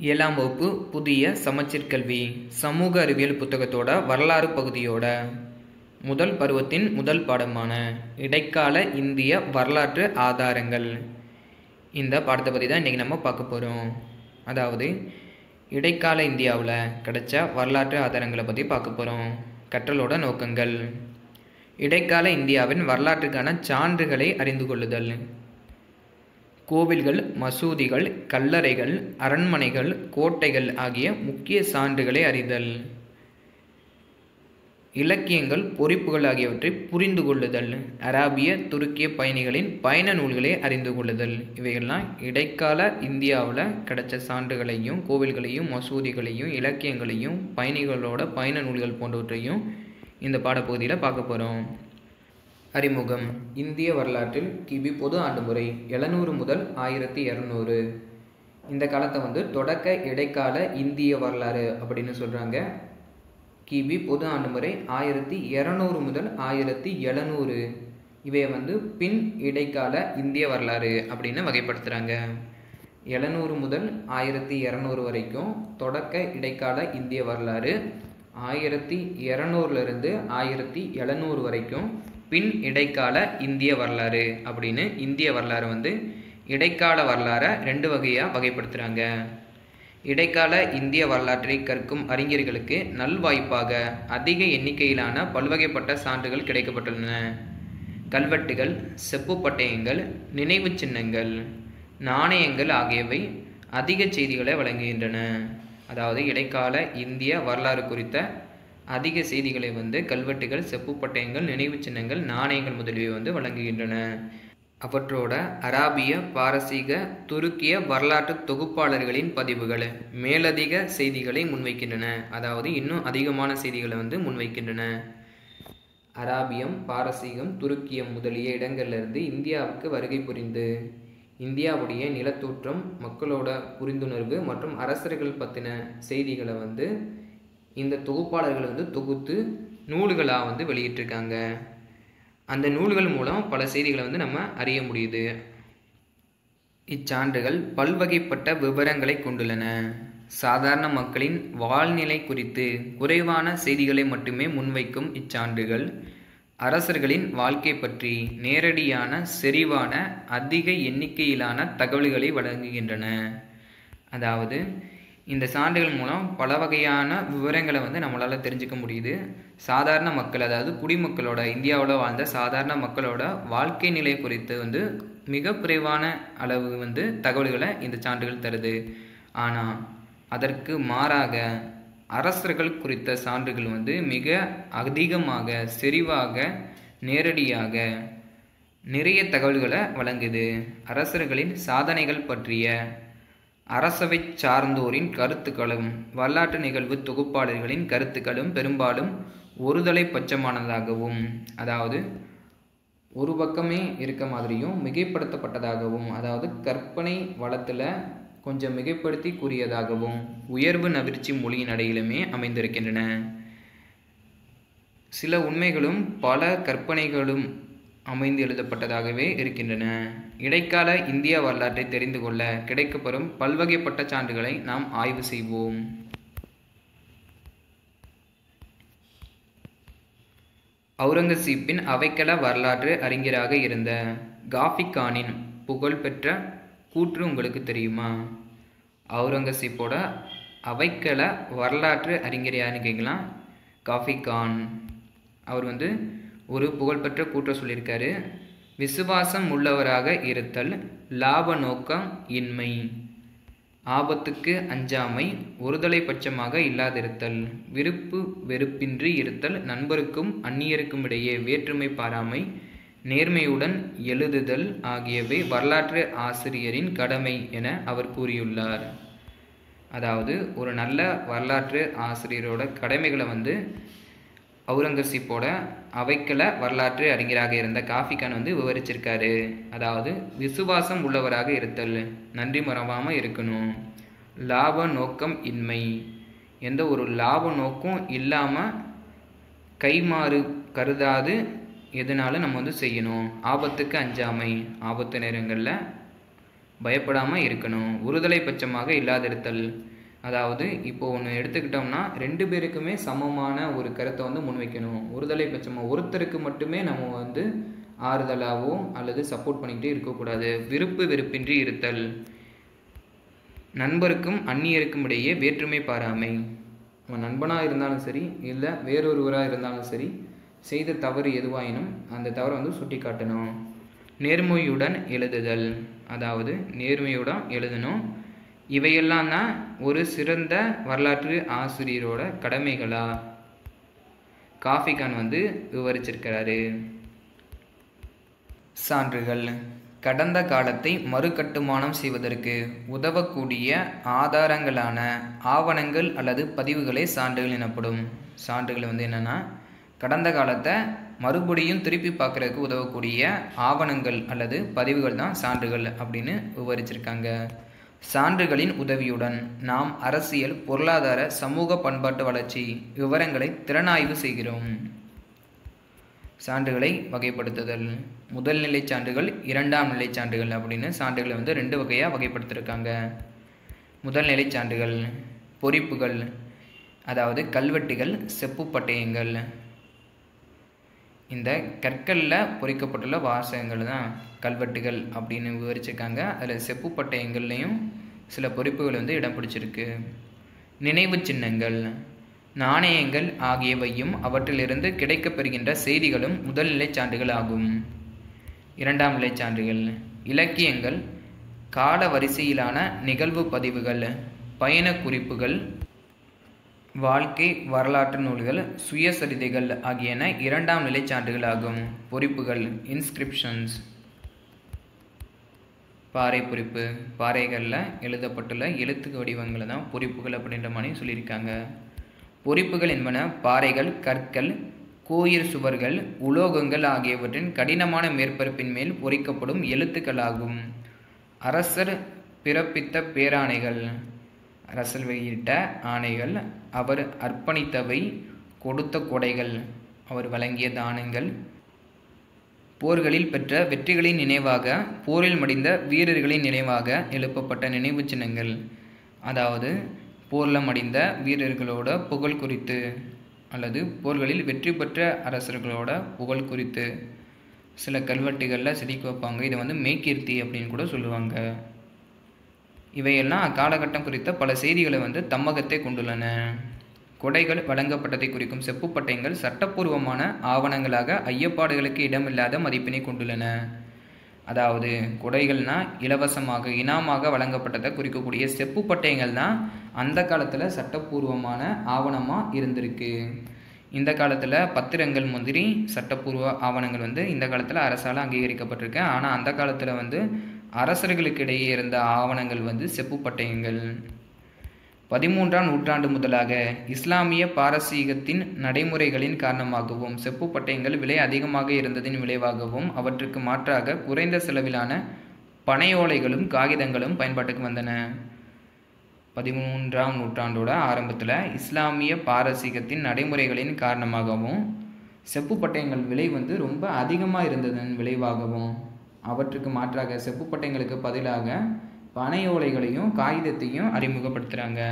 ஏழாம் வகுப்பு புதிய சமச்சீர் கல்வி சமூக அறிவியல் புத்தகத்தோட வரலாறு பகுதியோட முதல் பருவத்தின் முதல் பாடமான இடைக்கால இந்திய வரலாற்று ஆதாரங்கள் இந்த பாடத்தை பற்றி தான் இன்றைக்கி நம்ம பார்க்க போகிறோம் அதாவது இடைக்கால இந்தியாவில் கிடைச்ச வரலாற்று ஆதாரங்களை பற்றி பார்க்க போகிறோம் கற்றலோட நோக்கங்கள் இடைக்கால இந்தியாவின் வரலாற்றுக்கான சான்றுகளை அறிந்து கொள்ளுதல் கோவில்கள் மசூதிகள் கல்லறைகள் அரண்மனைகள் கோட்டைகள் ஆகிய முக்கிய சான்றுகளை அறிதல் இலக்கியங்கள் பொறிப்புகள் ஆகியவற்றை புரிந்து கொள்ளுதல் அராபிய துருக்கிய பயணிகளின் பயண நூல்களை அறிந்து கொள்ளுதல் இவைகள்லாம் இடைக்கால இந்தியாவில் கிடைச்ச சான்றுகளையும் கோவில்களையும் மசூதிகளையும் இலக்கியங்களையும் பயணிகளோட பயண நூல்கள் போன்றவற்றையும் இந்த பாடப்பகுதியில் பார்க்க போகிறோம் அறிமுகம் இந்திய வரலாற்றில் கிபி பொது ஆண்டு முறை எழுநூறு முதல் ஆயிரத்தி இரநூறு இந்த காலத்தை வந்து தொடக்க இடைக்கால இந்திய வரலாறு அப்படின்னு சொல்கிறாங்க கிபி பொது ஆண்டு முறை ஆயிரத்தி இரநூறு முதல் ஆயிரத்தி எழுநூறு இவையை வந்து பின் இடைக்கால இந்திய வரலாறு அப்படின்னு வகைப்படுத்துகிறாங்க எழுநூறு முதல் ஆயிரத்தி இரநூறு வரைக்கும் தொடக்க இடைக்கால இந்திய வரலாறு ஆயிரத்தி இரநூறுலேருந்து ஆயிரத்தி எழுநூறு வரைக்கும் பின் இடைக்கால இந்திய வரலாறு அப்படின்னு இந்திய வரலாறு வந்து இடைக்கால வரலாறை ரெண்டு வகையாக வகைப்படுத்துகிறாங்க இடைக்கால இந்திய வரலாற்றை கற்கும் அறிஞர்களுக்கு நல்வாய்ப்பாக அதிக எண்ணிக்கையிலான பல்வகைப்பட்ட சான்றுகள் கிடைக்கப்பட்டுள்ளன கல்வெட்டுகள் செப்பு பட்டயங்கள் நினைவு சின்னங்கள் நாணயங்கள் ஆகியவை அதிக செய்திகளை வழங்குகின்றன அதாவது இடைக்கால இந்திய வரலாறு குறித்த அதிக செய்திகளை வந்து கல்வெட்டுகள் செப்பு பட்டயங்கள் நினைவு சின்னங்கள் நாணயங்கள் முதலியவை வந்து வழங்குகின்றன அவற்றோட அராபிய பாரசீக துருக்கிய வரலாற்று தொகுப்பாளர்களின் பதிவுகள் மேலதிக செய்திகளை முன்வைக்கின்றன அதாவது இன்னும் அதிகமான செய்திகளை வந்து முன்வைக்கின்றன அராபியம் பாரசீகம் துருக்கியம் முதலிய இடங்கள்லேருந்து இந்தியாவுக்கு வருகை புரிந்து இந்தியாவுடைய நிலத்தோற்றம் மக்களோட புரிந்துணர்வு மற்றும் அரசர்கள் பற்றின செய்திகளை வந்து இந்த தொகுப்பாளர்கள் வந்து தொகுத்து நூல்களாக வந்து வெளியிட்டிருக்காங்க அந்த நூல்கள் மூலம் பல செய்திகளை வந்து நம்ம அறிய முடியுது இச்சான்றுகள் பல்வகைப்பட்ட விவரங்களை கொண்டுள்ளன சாதாரண மக்களின் வாழ்நிலை குறித்து குறைவான செய்திகளை மட்டுமே முன்வைக்கும் இச்சான்றுகள் அரசர்களின் வாழ்க்கை பற்றி நேரடியான செறிவான அதிக எண்ணிக்கையிலான தகவல்களை வழங்குகின்றன அதாவது இந்த சான்றுகள் மூலம் பல வகையான விவரங்களை வந்து நம்மளால் தெரிஞ்சுக்க முடியுது சாதாரண மக்கள் அதாவது குடிமக்களோட இந்தியாவில் வாழ்ந்த சாதாரண மக்களோட வாழ்க்கை நிலை குறித்து வந்து மிக குறைவான அளவு வந்து தகவல்களை இந்த சான்றுகள் தருது ஆனால் அதற்கு மாறாக அரசர்கள் குறித்த சான்றுகள் வந்து மிக அதிகமாக செறிவாக நேரடியாக நிறைய தகவல்களை வழங்குது அரசர்களின் சாதனைகள் பற்றிய அரசவை சார்ந்தோரின் கருத்துக்களும் வரலாற்று நிகழ்வு தொகுப்பாளர்களின் கருத்துக்களும் பெரும்பாலும் ஒருதலை பட்சமானதாகவும் அதாவது ஒரு பக்கமே இருக்க மாதிரியும் மிகைப்படுத்தப்பட்டதாகவும் அதாவது கற்பனை வளத்தில் கொஞ்சம் மிகைப்படுத்தி கூறியதாகவும் உயர்வு நவிர்ச்சி மொழியின் அடையிலுமே அமைந்திருக்கின்றன சில உண்மைகளும் பல கற்பனைகளும் அமைந்து எழுதப்பட்டதாகவே இருக்கின்றன இடைக்கால இந்திய வரலாற்றை தெரிந்து கொள்ள கிடைக்கப்பெறும் பல்வகைப்பட்ட சான்றுகளை நாம் ஆய்வு செய்வோம் அவுரங்கசீப்பின் அவைக்கள வரலாற்று அறிஞராக இருந்த காஃபி கானின் புகழ்பெற்ற கூற்று உங்களுக்கு தெரியுமா அவுரங்கசீப்போட அவைக்கள வரலாற்று அறிஞர் யாருன்னு கேட்கலாம் காஃபி கான் அவர் வந்து ஒரு புகழ்பெற்ற கூற்ற சொல்லியிருக்காரு விசுவாசம் உள்ளவராக இருத்தல் லாப நோக்கம் இன்மை ஆபத்துக்கு அஞ்சாமை ஒருதலை பட்சமாக இல்லாதிருத்தல் விருப்பு வெறுப்பின்றி இருத்தல் நண்பருக்கும் அந்நியருக்கும் இடையே வேற்றுமை பாராமை நேர்மையுடன் எழுதுதல் ஆகியவை வரலாற்று ஆசிரியரின் கடமை என அவர் கூறியுள்ளார் அதாவது ஒரு நல்ல வரலாற்று ஆசிரியரோட கடமைகளை வந்து அவுரங்கசீப்போட அவைக்கள வரலாற்று அறிஞராக இருந்த காஃபிகான் வந்து விவரிச்சிருக்காரு அதாவது விசுவாசம் உள்ளவராக இருத்தல் நன்றி மறவாமல் இருக்கணும் லாப நோக்கம் இன்மை எந்த ஒரு லாப நோக்கம் இல்லாமல் கைமாறு கருதாது எதுனாலும் நம்ம வந்து செய்யணும் ஆபத்துக்கு அஞ்சாமை ஆபத்து நேரங்களில் பயப்படாமல் இருக்கணும் ஒருதலை பட்சமாக இல்லாதிருத்தல் அதாவது இப்போ ஒன்று எடுத்துக்கிட்டோம்னா ரெண்டு பேருக்குமே சமமான ஒரு கருத்தை வந்து முன்வைக்கணும் ஒருதலை பட்சமாக ஒருத்தருக்கு மட்டுமே நம்ம வந்து ஆறுதலாகவோ அல்லது சப்போர்ட் பண்ணிக்கிட்டே இருக்கக்கூடாது விருப்பு வெறுப்பின்றி இருத்தல் நண்பருக்கும் அந்நியருக்கும் இடையே வேற்றுமை பாராமை அவன் நண்பனாக இருந்தாலும் சரி இல்லை வேறொருவராக இருந்தாலும் சரி செய்த தவறு எதுவாயினும் அந்த தவறை வந்து சுட்டி காட்டணும் நேர்மையுடன் எழுதுதல் அதாவது நேர்மையுடன் எழுதணும் இவையெல்லாம் தான் ஒரு சிறந்த வரலாற்று ஆசிரியரோட கடமைகளா காஃபிகான் வந்து விவரிச்சிருக்கிறாரு சான்றுகள் கடந்த காலத்தை மறுகட்டுமானம் செய்வதற்கு உதவக்கூடிய ஆதாரங்களான ஆவணங்கள் அல்லது பதிவுகளே சான்றுகள் எனப்படும் சான்றுகள் வந்து என்னென்னா கடந்த காலத்தை மறுபடியும் திருப்பி பார்க்குறதுக்கு உதவக்கூடிய ஆவணங்கள் அல்லது பதிவுகள் தான் சான்றுகள் அப்படின்னு விவரிச்சிருக்காங்க சான்றுகளின் உதவியுடன் நாம் அரசியல் பொருளாதார சமூக பண்பாட்டு வளர்ச்சி விவரங்களை திறனாய்வு செய்கிறோம் சான்றுகளை வகைப்படுத்துதல் முதல் நிலை சான்றுகள் இரண்டாம் நிலை சான்றுகள் அப்படின்னு சான்றுகளை வந்து ரெண்டு வகையாக வகைப்படுத்திருக்காங்க முதல் நிலை சான்றுகள் பொறிப்புகள் அதாவது கல்வெட்டுகள் செப்பு பட்டயங்கள் இந்த கற்களில் பொறிக்கப்பட்டுள்ள வாசகங்கள் தான் கல்வெட்டுகள் அப்படின்னு விவரிச்சிருக்காங்க அதில் செப்பு பட்டயங்கள்லையும் சில பொறிப்புகள் வந்து இடம் பிடிச்சிருக்கு நினைவு சின்னங்கள் நாணயங்கள் ஆகியவையும் அவற்றிலிருந்து கிடைக்கப்பெறுகின்ற செய்திகளும் முதல் நிலை சான்றுகள் ஆகும் இரண்டாம் நிலை சான்றுகள் இலக்கியங்கள் கால வரிசையிலான நிகழ்வு பதிவுகள் பயண குறிப்புகள் வாழ்க்கை வரலாற்று நூல்கள் சுயசரிதைகள் ஆகியன இரண்டாம் நிலை சான்றுகள் ஆகும் பொறிப்புகள் இன்ஸ்கிரிப்ஷன்ஸ் பாறை பொறிப்பு பாறைகளில் எழுதப்பட்டுள்ள எழுத்து வடிவங்களை தான் பொறிப்புகள் அப்படின்ற மாதிரி சொல்லியிருக்காங்க பொறிப்புகள் என்பன பாறைகள் கற்கள் கோயில் சுவர்கள் உலோகங்கள் ஆகியவற்றின் கடினமான மேற்பரப்பின் மேல் பொறிக்கப்படும் எழுத்துக்களாகும் அரசர் பிறப்பித்த பேராணைகள் அரசர் வெளியிட்ட ஆணைகள் அவர் அர்ப்பணித்தவை கொடுத்த கொடைகள் அவர் வழங்கிய தானங்கள் போர்களில் பெற்ற வெற்றிகளின் நினைவாக போரில் மடிந்த வீரர்களின் நினைவாக எழுப்பப்பட்ட நினைவு சின்னங்கள் அதாவது போரில் மடிந்த வீரர்களோட புகழ் குறித்து அல்லது போர்களில் வெற்றி பெற்ற அரசர்களோட புகழ் குறித்து சில கல்வெட்டுகளில் செதுக்கி வைப்பாங்க இதை வந்து மெய்கீர்த்தி அப்படின்னு கூட சொல்லுவாங்க இவையெல்லாம் அக்காலகட்டம் குறித்த பல செய்திகளை வந்து தம்மகத்தை கொண்டுள்ளன கொடைகள் வழங்கப்பட்டதை குறிக்கும் செப்பு பட்டயங்கள் சட்டப்பூர்வமான ஆவணங்களாக ஐயப்பாடுகளுக்கு இடமில்லாத மதிப்பினை கொண்டுள்ளன அதாவது கொடைகள்னா இலவசமாக இனாமாக வழங்கப்பட்டதை குறிக்கக்கூடிய செப்பு பட்டயங்கள் தான் அந்த காலத்தில் சட்டப்பூர்வமான ஆவணமாக இருந்திருக்கு இந்த காலத்தில் பத்திரங்கள் முந்திரி சட்டப்பூர்வ ஆவணங்கள் வந்து இந்த காலத்தில் அரசால் அங்கீகரிக்கப்பட்டிருக்கு ஆனால் அந்த காலத்தில் வந்து அரசர்களுக்கு இடையே இருந்த ஆவணங்கள் வந்து செப்பு பட்டயங்கள் பதிமூன்றாம் நூற்றாண்டு முதலாக இஸ்லாமிய பாரசீகத்தின் நடைமுறைகளின் காரணமாகவும் செப்பு பட்டயங்கள் விலை அதிகமாக இருந்ததின் விளைவாகவும் அவற்றுக்கு மாற்றாக குறைந்த செலவிலான பனையோலைகளும் காகிதங்களும் பயன்பாட்டுக்கு வந்தன பதிமூன்றாம் நூற்றாண்டோட ஆரம்பத்தில் இஸ்லாமிய பாரசீகத்தின் நடைமுறைகளின் காரணமாகவும் செப்பு பட்டயங்கள் விலை வந்து ரொம்ப அதிகமாக இருந்ததன் விளைவாகவும் அவற்றுக்கு மாற்றாக செப்பு பட்டயங்களுக்கு பதிலாக பனையோலைகளையும் காகிதத்தையும் அறிமுகப்படுத்துகிறாங்க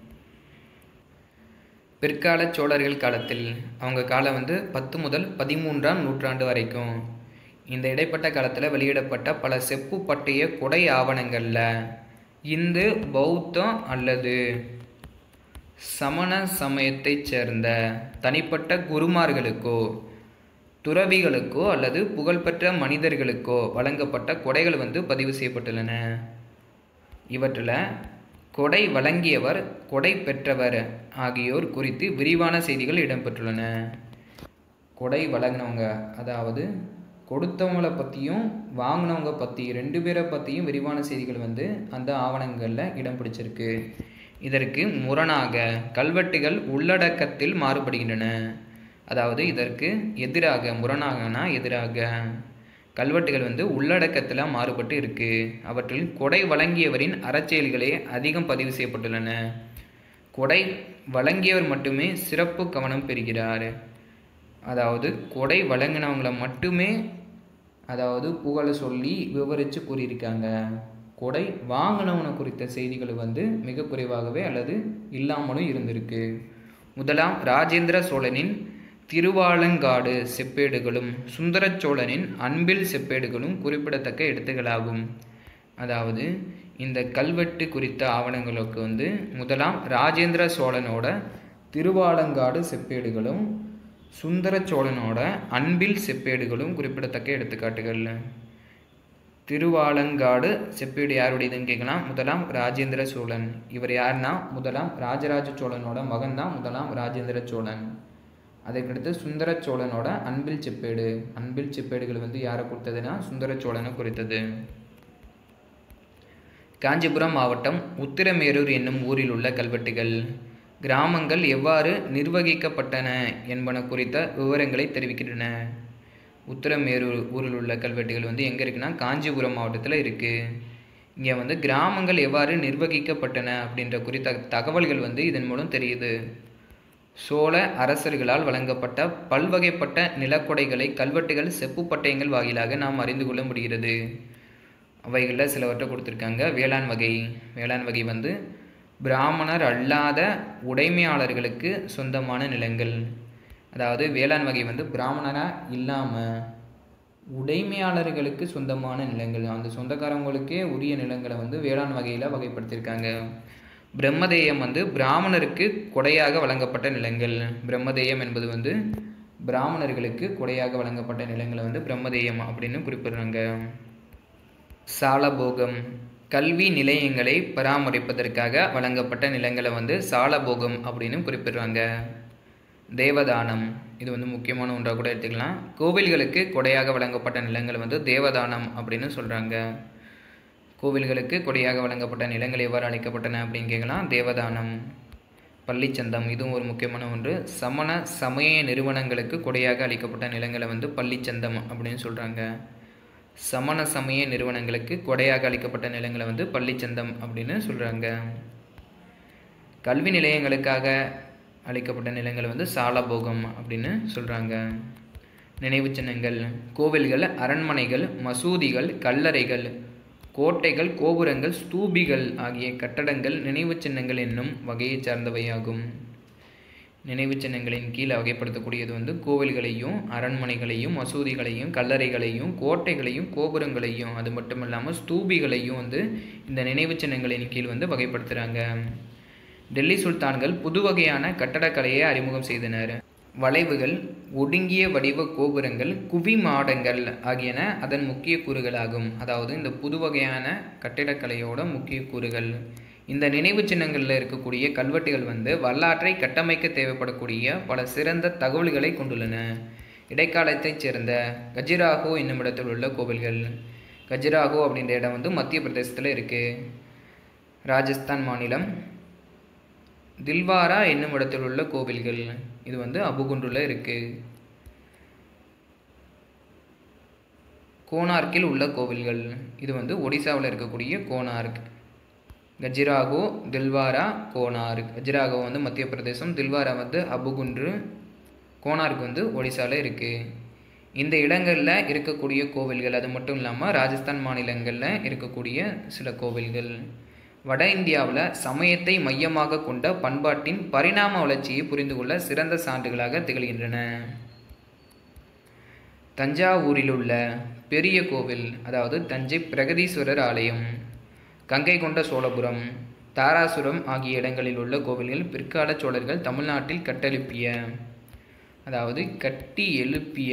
பிற்கால சோழர்கள் காலத்தில் அவங்க காலம் வந்து பத்து முதல் பதிமூன்றாம் நூற்றாண்டு வரைக்கும் இந்த இடைப்பட்ட காலத்தில் வெளியிடப்பட்ட பல செப்பு பட்டய கொடை ஆவணங்களில் இந்து பௌத்தம் அல்லது சமண சமயத்தைச் சேர்ந்த தனிப்பட்ட குருமார்களுக்கோ துறவிகளுக்கோ அல்லது புகழ்பெற்ற மனிதர்களுக்கோ வழங்கப்பட்ட கொடைகள் வந்து பதிவு செய்யப்பட்டுள்ளன இவற்றில் கொடை வழங்கியவர் கொடை பெற்றவர் ஆகியோர் குறித்து விரிவான செய்திகள் இடம்பெற்றுள்ளன கொடை வழங்கினவங்க அதாவது கொடுத்தவங்கள பற்றியும் வாங்கினவங்க பற்றி ரெண்டு பேரை பற்றியும் விரிவான செய்திகள் வந்து அந்த ஆவணங்களில் இடம் பிடிச்சிருக்கு இதற்கு முரணாக கல்வெட்டுகள் உள்ளடக்கத்தில் மாறுபடுகின்றன அதாவது இதற்கு எதிராக முரணாகனா எதிராக கல்வெட்டுகள் வந்து உள்ளடக்கத்தில் மாறுபட்டு இருக்கு அவற்றில் கொடை வழங்கியவரின் அறச்செயல்களே அதிகம் பதிவு செய்யப்பட்டுள்ளன கொடை வழங்கியவர் மட்டுமே சிறப்பு கவனம் பெறுகிறார் அதாவது கொடை வழங்கினவங்கள மட்டுமே அதாவது புகழ சொல்லி விவரித்து கூறியிருக்காங்க கொடை வாங்கினவனை குறித்த செய்திகள் வந்து மிக குறைவாகவே அல்லது இல்லாமலும் இருந்திருக்கு முதலாம் ராஜேந்திர சோழனின் திருவாலங்காடு செப்பேடுகளும் சுந்தர சோழனின் அன்பில் செப்பேடுகளும் குறிப்பிடத்தக்க எடுத்துகளாகும் அதாவது இந்த கல்வெட்டு குறித்த ஆவணங்களுக்கு வந்து முதலாம் ராஜேந்திர சோழனோட திருவாலங்காடு செப்பேடுகளும் சுந்தர சோழனோட அன்பில் செப்பேடுகளும் குறிப்பிடத்தக்க எடுத்துக்காட்டுகள் திருவாலங்காடு செப்பேடு யாருடையதுன்னு கேட்கலாம் முதலாம் ராஜேந்திர சோழன் இவர் யாருன்னா முதலாம் ராஜராஜ சோழனோட மகன் தான் முதலாம் ராஜேந்திர சோழன் அதுக்கடுத்து சுந்தர சோழனோட அன்பில் செப்பேடு அன்பில் செப்பேடுகள் வந்து யாரை கொடுத்ததுன்னா சுந்தர சோழனை குறித்தது காஞ்சிபுரம் மாவட்டம் உத்திரமேரூர் என்னும் ஊரில் உள்ள கல்வெட்டுகள் கிராமங்கள் எவ்வாறு நிர்வகிக்கப்பட்டன என்பன குறித்த விவரங்களை தெரிவிக்கின்றன உத்திரமேரூர் ஊரில் உள்ள கல்வெட்டுகள் வந்து எங்கே இருக்குன்னா காஞ்சிபுரம் மாவட்டத்தில் இருக்குது இங்கே வந்து கிராமங்கள் எவ்வாறு நிர்வகிக்கப்பட்டன அப்படின்ற குறித்த தகவல்கள் வந்து இதன் மூலம் தெரியுது சோழ அரசர்களால் வழங்கப்பட்ட பல்வகைப்பட்ட நிலக்கொடைகளை கல்வெட்டுகள் செப்பு பட்டயங்கள் வாயிலாக நாம் அறிந்து கொள்ள முடிகிறது அவைகளில் சிலவற்றை கொடுத்துருக்காங்க வேளாண் வகை வேளாண் வகை வந்து பிராமணர் அல்லாத உடைமையாளர்களுக்கு சொந்தமான நிலங்கள் அதாவது வேளாண் வகை வந்து பிராமணராக இல்லாமல் உடைமையாளர்களுக்கு சொந்தமான நிலங்கள் அந்த சொந்தக்காரங்களுக்கே உரிய நிலங்களை வந்து வேளாண் வகையில் வகைப்படுத்தியிருக்காங்க பிரம்மதேயம் வந்து பிராமணருக்கு கொடையாக வழங்கப்பட்ட நிலங்கள் பிரம்மதேயம் என்பது வந்து பிராமணர்களுக்கு கொடையாக வழங்கப்பட்ட நிலங்களை வந்து பிரம்மதேயம் அப்படின்னு குறிப்பிடுறாங்க சாலபோகம் கல்வி நிலையங்களை பராமரிப்பதற்காக வழங்கப்பட்ட நிலங்களை வந்து சாலபோகம் அப்படின்னு குறிப்பிடுறாங்க தேவதானம் இது வந்து முக்கியமான ஒன்றாக கூட எடுத்துக்கலாம் கோவில்களுக்கு கொடையாக வழங்கப்பட்ட நிலங்கள் வந்து தேவதானம் அப்படின்னு சொல்கிறாங்க கோவில்களுக்கு கொடையாக வழங்கப்பட்ட நிலங்கள் எவ்வாறு அழைக்கப்பட்டன அப்படின்னு கேட்கலாம் தேவதானம் பள்ளிச்சந்தம் இதுவும் ஒரு முக்கியமான ஒன்று சமண சமய நிறுவனங்களுக்கு கொடையாக அளிக்கப்பட்ட நிலங்களை வந்து பள்ளிச்சந்தம் அப்படின்னு சொல்கிறாங்க சமண சமய நிறுவனங்களுக்கு கொடையாக அளிக்கப்பட்ட நிலங்களை வந்து பள்ளிச்சந்தம் அப்படின்னு சொல்கிறாங்க கல்வி நிலையங்களுக்காக அளிக்கப்பட்ட நிலங்களை வந்து சாலபோகம் அப்படின்னு சொல்கிறாங்க நினைவு சின்னங்கள் கோவில்கள் அரண்மனைகள் மசூதிகள் கல்லறைகள் கோட்டைகள் கோபுரங்கள் ஸ்தூபிகள் ஆகிய கட்டடங்கள் நினைவு சின்னங்கள் என்னும் வகையை சார்ந்தவையாகும் நினைவு சின்னங்களின் கீழ் வகைப்படுத்தக்கூடியது வந்து கோவில்களையும் அரண்மனைகளையும் மசூதிகளையும் கல்லறைகளையும் கோட்டைகளையும் கோபுரங்களையும் அது மட்டும் இல்லாமல் ஸ்தூபிகளையும் வந்து இந்த நினைவு சின்னங்களின் கீழ் வந்து வகைப்படுத்துகிறாங்க டெல்லி சுல்தான்கள் புது வகையான கட்டடக்கலையை அறிமுகம் செய்தனர் வளைவுகள் ஒடுங்கிய வடிவ கோபுரங்கள் குவி மாடங்கள் ஆகியன அதன் முக்கிய கூறுகளாகும் அதாவது இந்த புது வகையான கட்டிடக்கலையோட முக்கிய கூறுகள் இந்த நினைவு சின்னங்களில் இருக்கக்கூடிய கல்வெட்டுகள் வந்து வரலாற்றை கட்டமைக்க தேவைப்படக்கூடிய பல சிறந்த தகவல்களை கொண்டுள்ளன இடைக்காலத்தைச் சேர்ந்த கஜிராஹோ என்னும் இடத்தில் உள்ள கோவில்கள் கஜிராஹோ அப்படின்ற இடம் வந்து மத்திய பிரதேசத்தில் இருக்குது ராஜஸ்தான் மாநிலம் தில்வாரா என்னும் இடத்தில் உள்ள கோவில்கள் இது வந்து அபுகுன்றுல இருக்குது கோனார்க்கில் உள்ள கோவில்கள் இது வந்து ஒடிசாவில் இருக்கக்கூடிய கோனார்க் கஜிராகோ தில்வாரா கோனார்க் கஜிராகோ வந்து மத்திய பிரதேசம் தில்வாரா வந்து அபுகுன்று கோனார்க் வந்து ஒடிசாவில் இருக்குது இந்த இடங்களில் இருக்கக்கூடிய கோவில்கள் அது மட்டும் இல்லாமல் ராஜஸ்தான் மாநிலங்களில் இருக்கக்கூடிய சில கோவில்கள் வட இந்தியாவில் சமயத்தை மையமாக கொண்ட பண்பாட்டின் பரிணாம வளர்ச்சியை புரிந்து கொள்ள சிறந்த சான்றுகளாக திகழ்கின்றன தஞ்சாவூரில் உள்ள பெரிய கோவில் அதாவது தஞ்சை பிரகதீஸ்வரர் ஆலயம் கங்கை கொண்ட சோழபுரம் தாராசுரம் ஆகிய இடங்களில் உள்ள கோவில்கள் பிற்கால சோழர்கள் தமிழ்நாட்டில் கட்டெழுப்பிய அதாவது கட்டி எழுப்பிய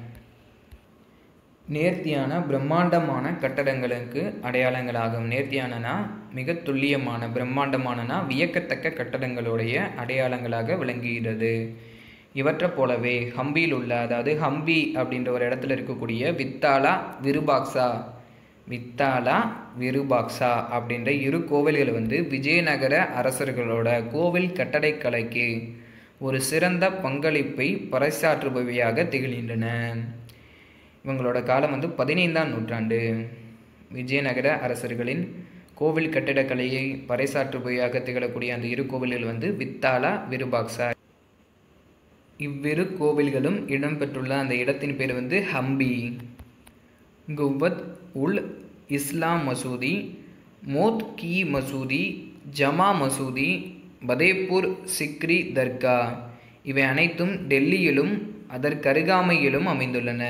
நேர்த்தியான பிரம்மாண்டமான கட்டடங்களுக்கு அடையாளங்களாகும் நேர்த்தியானனா மிக துல்லியமான பிரம்மாண்டமானனா வியக்கத்தக்க கட்டடங்களுடைய அடையாளங்களாக விளங்குகிறது இவற்றை போலவே ஹம்பியில் உள்ள அதாவது ஹம்பி அப்படின்ற ஒரு இடத்துல இருக்கக்கூடிய வித்தாலா விருபாக்ஸா வித்தாலா விருபாக்ஸா அப்படின்ற இரு கோவில்கள் வந்து விஜயநகர அரசர்களோட கோவில் கட்டடக்கலைக்கு ஒரு சிறந்த பங்களிப்பை பறைசாற்றுபவையாக திகழ்கின்றன இவங்களோட காலம் வந்து பதினைந்தாம் நூற்றாண்டு விஜயநகர அரசர்களின் கோவில் கட்டிடக்கலையை பறைசாற்றுபவையாக திகழக்கூடிய அந்த இரு கோவில்கள் வந்து வித்தாலா விருபாக்ஸா இவ்விரு கோவில்களும் இடம்பெற்றுள்ள அந்த இடத்தின் பேர் வந்து ஹம்பி குவத் உல் இஸ்லாம் மசூதி மோத் கி மசூதி ஜமா மசூதி பதேப்பூர் சிக்ரி தர்கா இவை அனைத்தும் டெல்லியிலும் அதற்கருகாமையிலும் அமைந்துள்ளன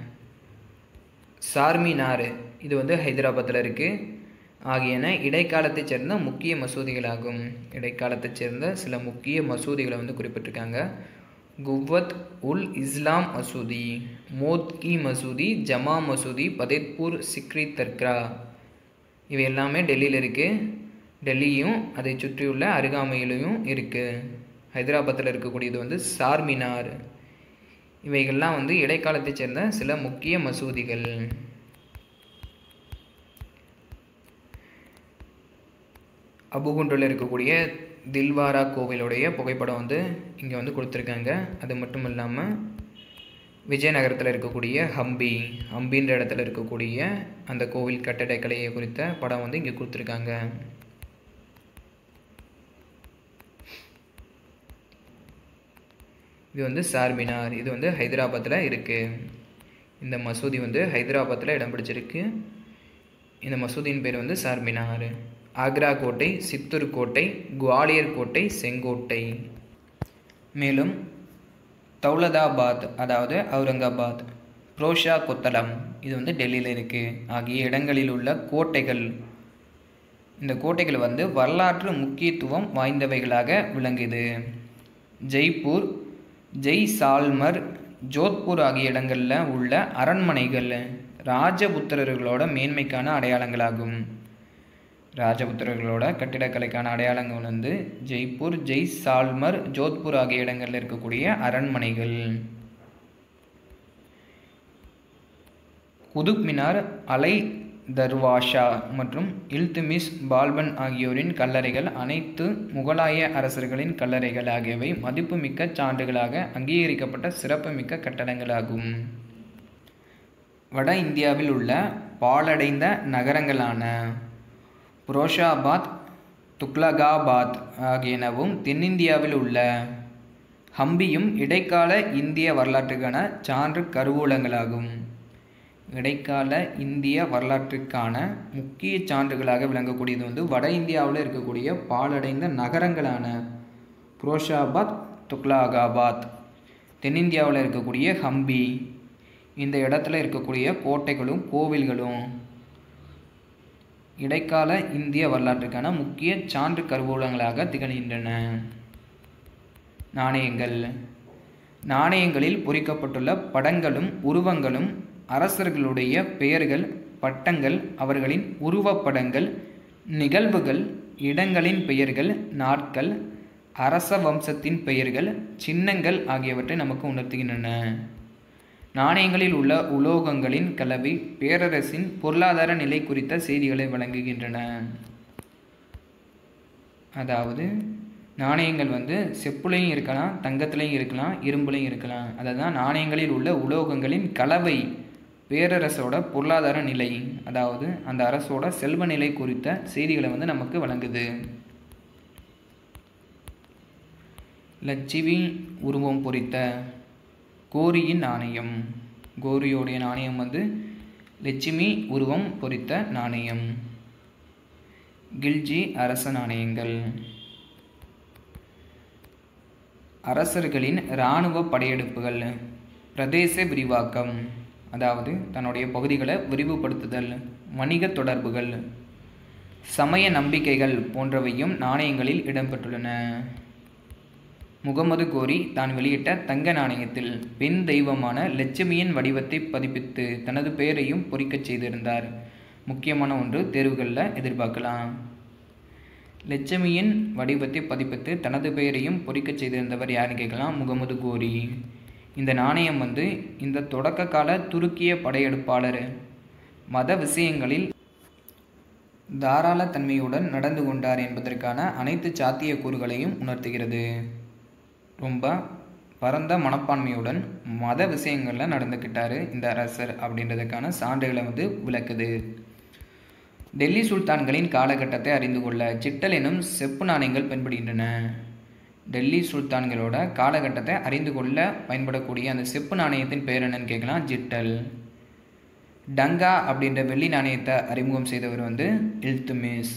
சார்மினார் இது வந்து ஹைதராபாத்தில் இருக்குது ஆகியன இடைக்காலத்தைச் சேர்ந்த முக்கிய மசூதிகளாகும் இடைக்காலத்தைச் சேர்ந்த சில முக்கிய மசூதிகளை வந்து குறிப்பிட்டிருக்காங்க குவத் உல் இஸ்லாம் மசூதி மோத்கி மசூதி ஜமா மசூதி பதேத்பூர் சிக்ரி தர்கா இவை எல்லாமே டெல்லியில் இருக்குது டெல்லியும் அதை சுற்றியுள்ள அருகாமையிலையும் இருக்குது ஹைதராபாத்தில் இருக்கக்கூடியது வந்து சார்மினார் இவைகள்லாம் வந்து இடைக்காலத்தைச் சேர்ந்த சில முக்கிய மசூதிகள் அபுகுண்டில் இருக்கக்கூடிய தில்வாரா கோவிலுடைய புகைப்படம் வந்து இங்கே வந்து கொடுத்துருக்காங்க அது மட்டும் இல்லாமல் விஜயநகரத்தில் இருக்கக்கூடிய ஹம்பி ஹம்பின்ற இடத்துல இருக்கக்கூடிய அந்த கோவில் கட்டடக்கலையை குறித்த படம் வந்து இங்கே கொடுத்துருக்காங்க இது வந்து சார்மினார் இது வந்து ஹைதராபாத்தில் இருக்குது இந்த மசூதி வந்து ஹைதராபாத்தில் இடம் பிடிச்சிருக்கு இந்த மசூதியின் பேர் வந்து சார்மினார் ஆக்ரா கோட்டை சித்தூர் கோட்டை குவாலியர் கோட்டை செங்கோட்டை மேலும் தௌலதாபாத் அதாவது அவுரங்காபாத் புரோஷா கொத்தளம் இது வந்து டெல்லியில் இருக்குது ஆகிய இடங்களில் உள்ள கோட்டைகள் இந்த கோட்டைகள் வந்து வரலாற்று முக்கியத்துவம் வாய்ந்தவைகளாக விளங்குது ஜெய்ப்பூர் ஜெய்சால்மர் ஜோத்பூர் ஆகிய இடங்களில் உள்ள அரண்மனைகள் ராஜபுத்திரர்களோட மேன்மைக்கான அடையாளங்களாகும் ராஜபுத்திரர்களோட கட்டிடக்கலைக்கான அடையாளங்கள் வந்து ஜெய்ப்பூர் ஜெய்சால்மர் ஜோத்பூர் ஆகிய இடங்களில் இருக்கக்கூடிய அரண்மனைகள் குதுப் மினார் அலை தர்வாஷா மற்றும் இல்துமிஸ் பால்பன் ஆகியோரின் கல்லறைகள் அனைத்து முகலாய அரசர்களின் கல்லறைகள் ஆகியவை மதிப்புமிக்க சான்றுகளாக அங்கீகரிக்கப்பட்ட சிறப்புமிக்க கட்டடங்களாகும் வட இந்தியாவில் உள்ள பாழடைந்த நகரங்களான புரோஷாபாத் துக்லகாபாத் ஆகியனவும் தென்னிந்தியாவில் உள்ள ஹம்பியும் இடைக்கால இந்திய வரலாற்றுக்கான சான்று கருவூலங்களாகும் இடைக்கால இந்திய வரலாற்றுக்கான முக்கிய சான்றுகளாக விளங்கக்கூடியது வந்து வட இந்தியாவில் இருக்கக்கூடிய பாலடைந்த நகரங்களான புரோஷாபாத் துக்லாகாபாத் தென்னிந்தியாவில் இருக்கக்கூடிய ஹம்பி இந்த இடத்துல இருக்கக்கூடிய கோட்டைகளும் கோவில்களும் இடைக்கால இந்திய வரலாற்றுக்கான முக்கிய சான்று கருவூலங்களாக திகழ்கின்றன நாணயங்கள் நாணயங்களில் பொறிக்கப்பட்டுள்ள படங்களும் உருவங்களும் அரசர்களுடைய பெயர்கள் பட்டங்கள் அவர்களின் உருவப்படங்கள் நிகழ்வுகள் இடங்களின் பெயர்கள் நாட்கள் அரச வம்சத்தின் பெயர்கள் சின்னங்கள் ஆகியவற்றை நமக்கு உணர்த்துகின்றன நாணயங்களில் உள்ள உலோகங்களின் கலவை பேரரசின் பொருளாதார நிலை குறித்த செய்திகளை வழங்குகின்றன அதாவது நாணயங்கள் வந்து செப்புலையும் இருக்கலாம் தங்கத்துலையும் இருக்கலாம் இரும்புலையும் இருக்கலாம் அதுதான் நாணயங்களில் உள்ள உலோகங்களின் கலவை பேரரசோட பொருளாதார நிலை அதாவது அந்த அரசோட செல்வ நிலை குறித்த செய்திகளை வந்து நமக்கு வழங்குது லட்சுமி உருவம் பொறித்த கோரியின் நாணயம் கோரியோடைய நாணயம் வந்து லட்சுமி உருவம் பொறித்த நாணயம் கில்ஜி அரச நாணயங்கள் அரசர்களின் இராணுவ படையெடுப்புகள் பிரதேச விரிவாக்கம் அதாவது தன்னுடைய பகுதிகளை விரிவுபடுத்துதல் வணிக தொடர்புகள் சமய நம்பிக்கைகள் போன்றவையும் நாணயங்களில் இடம்பெற்றுள்ளன முகமது கோரி தான் வெளியிட்ட தங்க நாணயத்தில் பெண் தெய்வமான லட்சுமியின் வடிவத்தை பதிப்பித்து தனது பெயரையும் பொறிக்கச் செய்திருந்தார் முக்கியமான ஒன்று தேர்வுகளில் எதிர்பார்க்கலாம் லட்சுமியின் வடிவத்தை பதிப்பித்து தனது பெயரையும் பொறிக்கச் செய்திருந்தவர் யாருன்னு கேட்கலாம் முகமது கோரி இந்த நாணயம் வந்து இந்த தொடக்க கால துருக்கிய படையெடுப்பாளர் மத விஷயங்களில் தாராளத்தன்மையுடன் நடந்து கொண்டார் என்பதற்கான அனைத்து சாத்தியக்கூறுகளையும் உணர்த்துகிறது ரொம்ப பரந்த மனப்பான்மையுடன் மத விஷயங்களில் நடந்துக்கிட்டார் இந்த அரசர் அப்படின்றதுக்கான சான்றுகளை வந்து விளக்குது டெல்லி சுல்தான்களின் காலகட்டத்தை அறிந்து கொள்ள சிட்டல் எனும் செப்பு நாணயங்கள் பயன்படுகின்றன டெல்லி சுல்தான்களோட காலகட்டத்தை அறிந்து கொள்ள பயன்படக்கூடிய அந்த செப்பு நாணயத்தின் பெயர் என்னன்னு கேட்கலாம் ஜிட்டல் டங்கா அப்படின்ற வெள்ளி நாணயத்தை அறிமுகம் செய்தவர் வந்து இல்துமிஸ்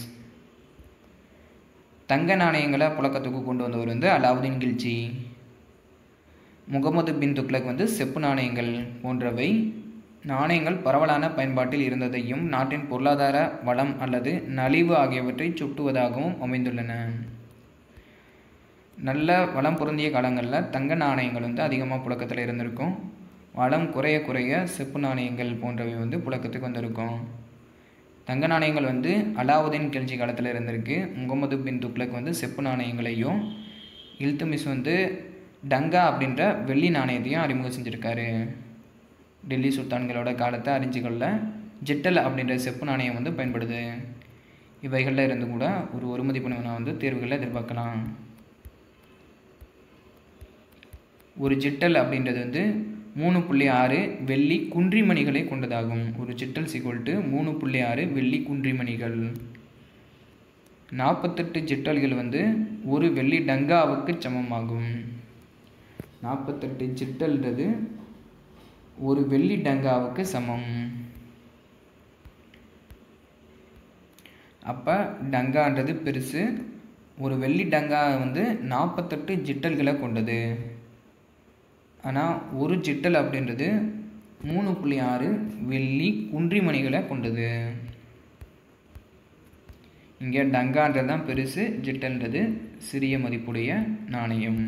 தங்க நாணயங்களை புழக்கத்துக்கு கொண்டு வந்தவர் வந்து அலாவுதீன் கில்ஜி முகமது பின் துக்ளக் வந்து செப்பு நாணயங்கள் போன்றவை நாணயங்கள் பரவலான பயன்பாட்டில் இருந்ததையும் நாட்டின் பொருளாதார வளம் அல்லது நலிவு ஆகியவற்றை சுட்டுவதாகவும் அமைந்துள்ளன நல்ல வளம் பொருந்திய காலங்களில் தங்க நாணயங்கள் வந்து அதிகமாக புழக்கத்தில் இருந்திருக்கும் வளம் குறைய குறைய செப்பு நாணயங்கள் போன்றவை வந்து புழக்கத்துக்கு வந்திருக்கும் தங்க நாணயங்கள் வந்து அலாவுதீன் கில்ஜி காலத்தில் இருந்திருக்கு முகமது பின் துக்ளக் வந்து செப்பு நாணயங்களையும் இல்துமிஸ் வந்து டங்கா அப்படின்ற வெள்ளி நாணயத்தையும் அறிமுகம் செஞ்சுருக்காரு டெல்லி சுல்தான்களோட காலத்தை அறிஞ்சு கொள்ள ஜெட்டல் அப்படின்ற செப்பு நாணயம் வந்து பயன்படுது இவைகளில் இருந்து கூட ஒரு ஒரு மதிப்பு நான் வந்து தேர்வுகளில் எதிர்பார்க்கலாம் ஒரு ஜிட்டல் அப்படின்றது வந்து மூணு புள்ளி ஆறு வெள்ளி குன்றிமணிகளை கொண்டதாகும் ஒரு ஜிட்டல் சிகோல்ட்டு மூணு புள்ளி ஆறு வெள்ளி குன்றிமணிகள் நாற்பத்தெட்டு ஜிட்டல்கள் வந்து ஒரு வெள்ளி டங்காவுக்கு சமமாகும் நாற்பத்தெட்டு ஜிட்டல்ன்றது ஒரு வெள்ளி டங்காவுக்கு சமம் அப்போ டங்கான்றது பெருசு ஒரு வெள்ளி டங்கா வந்து நாற்பத்தெட்டு ஜிட்டல்களை கொண்டது ஆனால் ஒரு ஜிட்டல் அப்படின்றது மூணு புள்ளி ஆறு வெள்ளி குன்றிமணிகளை கொண்டது இங்கே டங்கான்றது தான் பெருசு ஜிட்டல்ன்றது சிறிய மதிப்புடைய நாணயம்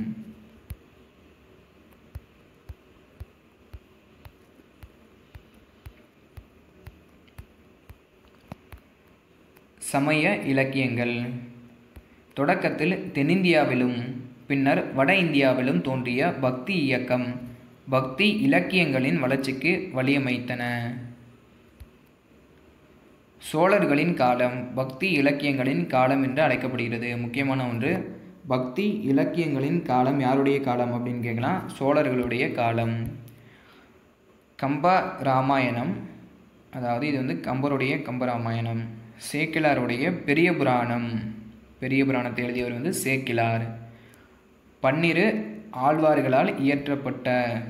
சமய இலக்கியங்கள் தொடக்கத்தில் தென்னிந்தியாவிலும் பின்னர் வட இந்தியாவிலும் தோன்றிய பக்தி இயக்கம் பக்தி இலக்கியங்களின் வளர்ச்சிக்கு வழியமைத்தன சோழர்களின் காலம் பக்தி இலக்கியங்களின் காலம் என்று அழைக்கப்படுகிறது முக்கியமான ஒன்று பக்தி இலக்கியங்களின் காலம் யாருடைய காலம் அப்படின்னு கேட்கலாம் சோழர்களுடைய காலம் கம்ப ராமாயணம் அதாவது இது வந்து கம்பருடைய கம்பராமாயணம் சேக்கிலாருடைய பெரிய புராணம் பெரிய புராணத்தை எழுதியவர் வந்து சேக்கிலார் பன்னிரு ஆழ்வார்களால் இயற்றப்பட்ட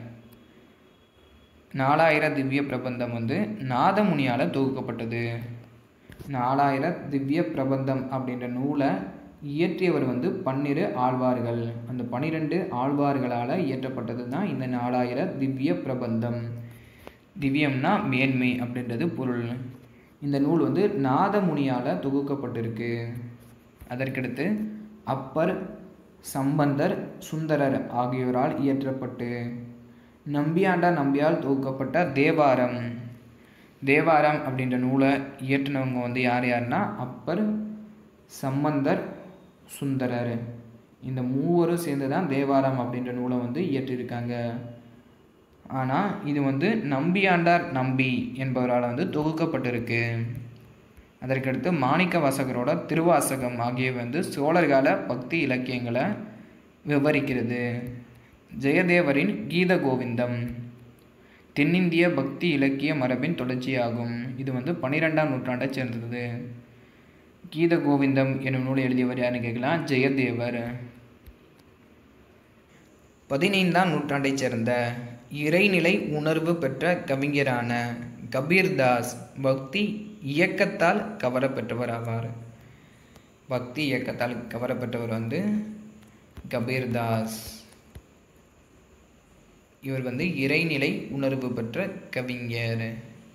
நாலாயிர திவ்ய பிரபந்தம் வந்து நாதமுனியால் தொகுக்கப்பட்டது நாலாயிர திவ்ய பிரபந்தம் அப்படின்ற நூலை இயற்றியவர் வந்து பன்னிரு ஆழ்வார்கள் அந்த பன்னிரெண்டு ஆழ்வார்களால் இயற்றப்பட்டது தான் இந்த நாலாயிர திவ்ய பிரபந்தம் திவ்யம்னா மேன்மை அப்படின்றது பொருள் இந்த நூல் வந்து நாதமுனியால் தொகுக்கப்பட்டிருக்கு அதற்கடுத்து அப்பர் சம்பந்தர் சுந்தரர் ஆகியோரால் இயற்றப்பட்டு நம்பியாண்டா நம்பியால் தொகுக்கப்பட்ட தேவாரம் தேவாரம் அப்படின்ற நூலை இயற்றினவங்க வந்து யார் யாருன்னா அப்பர் சம்பந்தர் சுந்தரர் இந்த மூவரும் சேர்ந்து தான் தேவாரம் அப்படின்ற நூலை வந்து இயற்றியிருக்காங்க ஆனால் இது வந்து நம்பியாண்டார் நம்பி என்பவரால் வந்து தொகுக்கப்பட்டிருக்கு அதற்கடுத்து மாணிக்க வாசகரோட திருவாசகம் ஆகியவை வந்து சோழர்கால பக்தி இலக்கியங்களை விவரிக்கிறது ஜெயதேவரின் கீத கோவிந்தம் தென்னிந்திய பக்தி இலக்கிய மரபின் தொடர்ச்சியாகும் இது வந்து பன்னிரெண்டாம் நூற்றாண்டை சேர்ந்தது கீத கோவிந்தம் என்னும் நூலை எழுதியவர் யாருன்னு கேட்கலாம் ஜெயதேவர் பதினைந்தாம் நூற்றாண்டைச் சேர்ந்த இறைநிலை உணர்வு பெற்ற கவிஞரான கபீர்தாஸ் பக்தி இயக்கத்தால் கவரப்பெற்றவர் ஆவார் பக்தி இயக்கத்தால் கவரப்பெற்றவர் வந்து கபீர்தாஸ் இவர் வந்து இறைநிலை உணர்வு பெற்ற கவிஞர்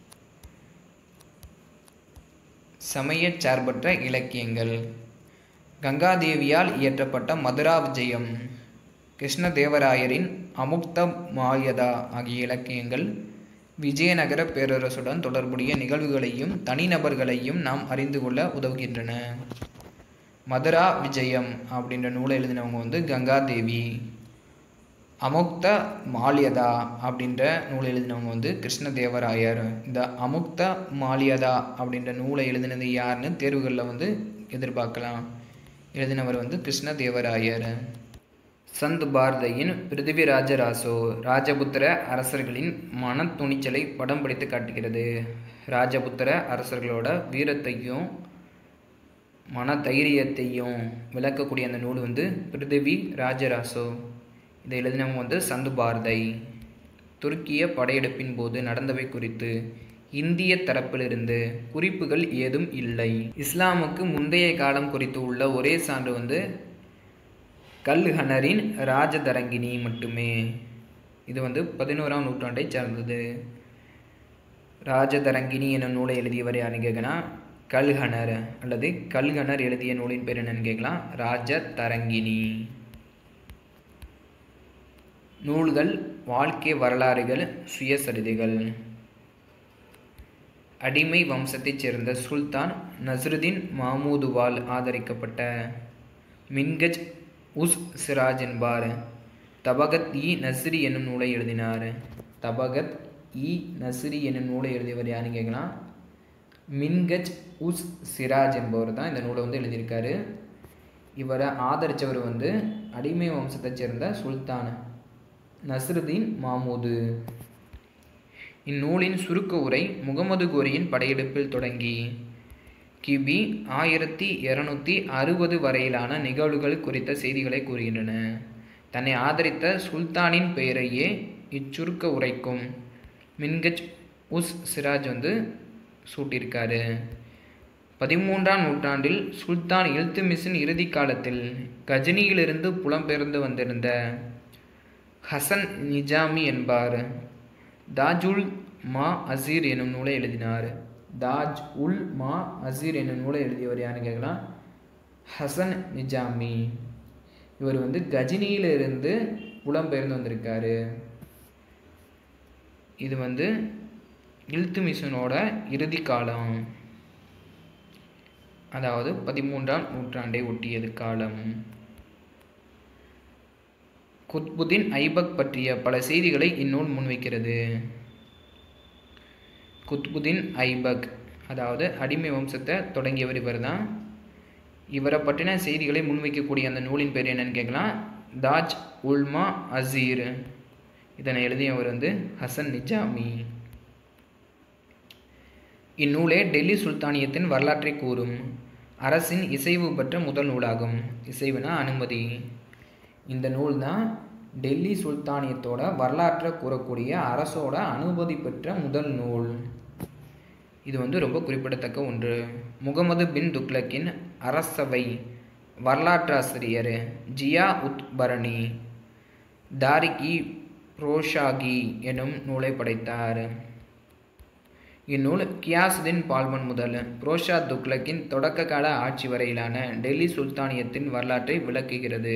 சமயச் சார்பற்ற இலக்கியங்கள் கங்காதேவியால் இயற்றப்பட்ட மதுரா விஜயம் கிருஷ்ணதேவராயரின் அமுக்த மாயதா ஆகிய இலக்கியங்கள் விஜயநகர பேரரசுடன் தொடர்புடைய நிகழ்வுகளையும் தனிநபர்களையும் நாம் அறிந்து கொள்ள உதவுகின்றன மதுரா விஜயம் அப்படின்ற நூலை எழுதினவங்க வந்து கங்காதேவி அமுக்த மாலியதா அப்படின்ற நூலை எழுதினவங்க வந்து கிருஷ்ணதேவராயர் இந்த அமுக்த மாலியதா அப்படின்ற நூலை எழுதினது யாருன்னு தேர்வுகளில் வந்து எதிர்பார்க்கலாம் எழுதினவர் வந்து கிருஷ்ணதேவராயர் சந்த் பாரதியின் பிருத்திவிராஜ ராசோ ராஜபுத்திர அரசர்களின் மன துணிச்சலை படம் பிடித்து காட்டுகிறது ராஜபுத்திர அரசர்களோட வீரத்தையும் மன தைரியத்தையும் விளக்கக்கூடிய அந்த நூல் வந்து பிருத்திவி ராஜராசோ இதை எழுதினவங்க வந்து சந்து பாரதை துருக்கிய படையெடுப்பின் போது நடந்தவை குறித்து இந்திய தரப்பிலிருந்து குறிப்புகள் ஏதும் இல்லை இஸ்லாமுக்கு முந்தைய காலம் குறித்து உள்ள ஒரே சான்று வந்து கல்ஹனரின் ராஜதரங்கினி மட்டுமே இது வந்து பதினோராம் நூற்றாண்டை சார்ந்தது ராஜதரங்கினி எனும் நூலை எழுதியவர் யாருன்னு கேட்கனா கல்ஹனர் அல்லது கல்ஹனர் எழுதிய நூலின் பேர் என்னன்னு கேட்கலாம் ராஜதரங்கினி நூல்கள் வாழ்க்கை வரலாறுகள் சுயசரிதைகள் அடிமை வம்சத்தைச் சேர்ந்த சுல்தான் நஸ்ருதீன் மாமூதுவால் ஆதரிக்கப்பட்ட மின்கஜ் உஸ் சிராஜ் என்பார் தபகத் இ நஸ்ரி என்னும் நூலை எழுதினார் தபகத் இ நஸ்ரி என்னும் நூலை எழுதியவர் யாருன்னு கேட்கலாம் மின்கஜ் உஸ் சிராஜ் என்பவர் தான் இந்த நூலை வந்து எழுதியிருக்காரு இவரை ஆதரித்தவர் வந்து அடிமை வம்சத்தைச் சேர்ந்த சுல்தான் நஸ்ருதீன் மாமூது இந்நூலின் சுருக்க உரை முகமது கோரியின் படையெடுப்பில் தொடங்கி கிபி ஆயிரத்தி இரநூத்தி அறுபது வரையிலான நிகழ்வுகள் குறித்த செய்திகளை கூறுகின்றன தன்னை ஆதரித்த சுல்தானின் பெயரையே இச்சுருக்க உரைக்கும் மின்கஜ் உஸ் சிராஜ் வந்து சூட்டியிருக்காரு பதிமூன்றாம் நூற்றாண்டில் சுல்தான் இல்துமிஸின் இறுதி காலத்தில் கஜினியிலிருந்து புலம்பெயர்ந்து வந்திருந்த ஹசன் நிஜாமி என்பார் தாஜுல் மா அசீர் எனும் நூலை எழுதினார் தாஜ் உல் மா அசீர் என்னும் நூலை எழுதியவர் யாருன்னு கேட்கலாம் ஹசன் நிஜாமி இவர் வந்து கஜினியிலிருந்து புலம்பெயர்ந்து வந்திருக்காரு இது வந்து இல்துமிஷனோட இறுதி காலம் அதாவது பதிமூன்றாம் நூற்றாண்டை ஒட்டியது காலம் குத்புதீன் ஐபக் பற்றிய பல செய்திகளை இந்நூல் முன்வைக்கிறது குத்புதீன் ஐபக் அதாவது அடிமை வம்சத்தை தொடங்கியவர் இவர் தான் இவரை பற்றின செய்திகளை முன்வைக்கக்கூடிய அந்த நூலின் பேர் என்னன்னு கேட்கலாம் தாஜ் உல்மா அசீர் இதனை எழுதியவர் வந்து ஹசன் நிஜாமி இந்நூலே டெல்லி சுல்தானியத்தின் வரலாற்றை கூறும் அரசின் இசைவு பெற்ற முதல் நூலாகும் இசைவுனா அனுமதி இந்த நூல் தான் டெல்லி சுல்தானியத்தோட வரலாற்றை கூறக்கூடிய அரசோட அனுமதி பெற்ற முதல் நூல் இது வந்து ரொம்ப குறிப்பிடத்தக்க ஒன்று முகமது பின் துக்லக்கின் அரசவை வரலாற்றாசிரியர் ஜியா உத் பரணி தாரிகி ரோஷாகி எனும் நூலை படைத்தார் இந்நூல் கியாசுதீன் பால்மன் முதல் ரோஷா துக்லக்கின் தொடக்க கால ஆட்சி வரையிலான டெல்லி சுல்தானியத்தின் வரலாற்றை விளக்குகிறது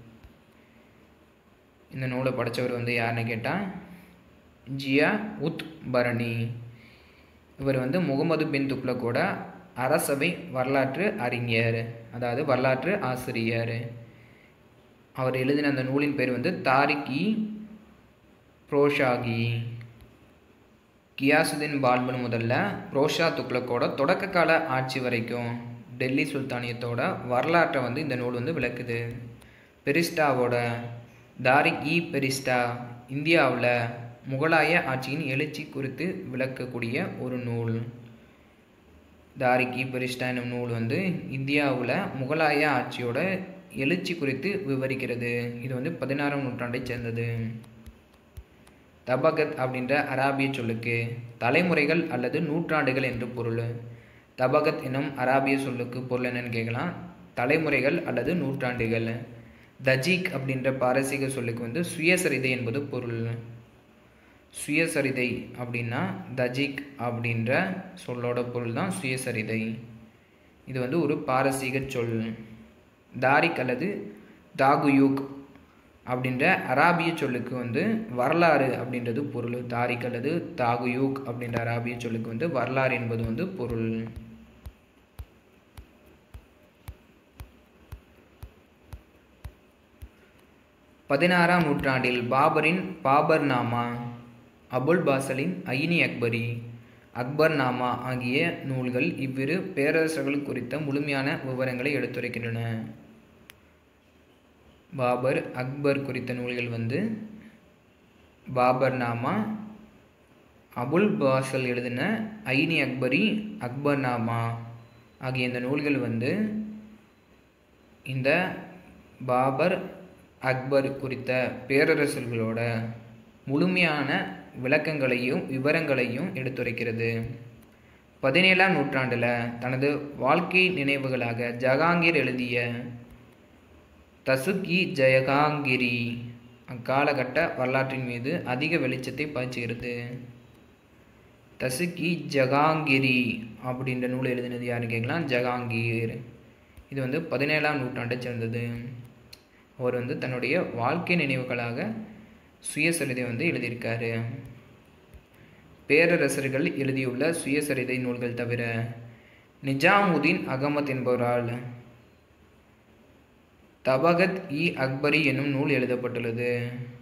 இந்த நூலை படைத்தவர் வந்து யாருன்னு கேட்டால் ஜியா உத் பரணி இவர் வந்து முகமது பின் துக்லக்கோட அரசவை வரலாற்று அறிஞர் அதாவது வரலாற்று ஆசிரியர் அவர் எழுதின அந்த நூலின் பேர் வந்து தாரிகி ப்ரோஷாகி கியாசுதீன் பால்பன் முதல்ல ரோஷா துக்லக்கோட தொடக்க கால ஆட்சி வரைக்கும் டெல்லி சுல்தானியத்தோட வரலாற்றை வந்து இந்த நூல் வந்து விளக்குது பெரிஸ்டாவோட தாரிக் இ பெரிஸ்டா இந்தியாவில் முகலாய ஆட்சியின் எழுச்சி குறித்து விளக்கக்கூடிய ஒரு நூல் தாரிக் இ பெரிஸ்டா என்னும் நூல் வந்து இந்தியாவில் முகலாய ஆட்சியோட எழுச்சி குறித்து விவரிக்கிறது இது வந்து பதினாறாம் நூற்றாண்டை சேர்ந்தது தபகத் அப்படின்ற அராபிய சொல்லுக்கு தலைமுறைகள் அல்லது நூற்றாண்டுகள் என்று பொருள் தபகத் எனும் அராபிய சொல்லுக்கு பொருள் என்னன்னு கேட்கலாம் தலைமுறைகள் அல்லது நூற்றாண்டுகள் தஜீக் அப்படின்ற பாரசீக சொல்லுக்கு வந்து சுயசரிதை என்பது பொருள் சுயசரிதை அப்படின்னா தஜிக் அப்படின்ற சொல்லோட பொருள் தான் சுயசரிதை இது வந்து ஒரு பாரசீக சொல் தாரிக் அல்லது தாகுயூக் அப்படின்ற அராபிய சொல்லுக்கு வந்து வரலாறு அப்படின்றது பொருள் தாரிக் அல்லது தாகுயூக் அப்படின்ற அராபிய சொல்லுக்கு வந்து வரலாறு என்பது வந்து பொருள் பதினாறாம் நூற்றாண்டில் பாபரின் பாபர்நாமா அபுல் பாசலின் ஐனி அக்பரி அக்பர்நாமா ஆகிய நூல்கள் இவ்விரு பேரரசர்கள் குறித்த முழுமையான விவரங்களை எடுத்துரைக்கின்றன பாபர் அக்பர் குறித்த நூல்கள் வந்து பாபர்நாமா அபுல் பாசல் எழுதின ஐனி அக்பரி அக்பர்நாமா ஆகிய இந்த நூல்கள் வந்து இந்த பாபர் அக்பர் குறித்த பேரரசர்களோட முழுமையான விளக்கங்களையும் விவரங்களையும் எடுத்துரைக்கிறது பதினேழாம் நூற்றாண்டில் தனது வாழ்க்கை நினைவுகளாக ஜஹாங்கீர் எழுதிய தசுக் இ ஜஹாங்கிரி அக்காலகட்ட வரலாற்றின் மீது அதிக வெளிச்சத்தை பாய்ச்சுகிறது தசுக் இ ஜஹாங்கிரி அப்படின்ற நூல் எழுதினது யாருன்னு கேட்கலாம் ஜஹாங்கீர் இது வந்து பதினேழாம் நூற்றாண்டை சேர்ந்தது அவர் வந்து தன்னுடைய வாழ்க்கை நினைவுகளாக சுயசரிதை வந்து எழுதியிருக்காரு பேரரசர்கள் எழுதியுள்ள சுயசரிதை நூல்கள் தவிர நிஜாமுதீன் அகமத் என்பவரால் தபகத் இ அக்பரி என்னும் நூல் எழுதப்பட்டுள்ளது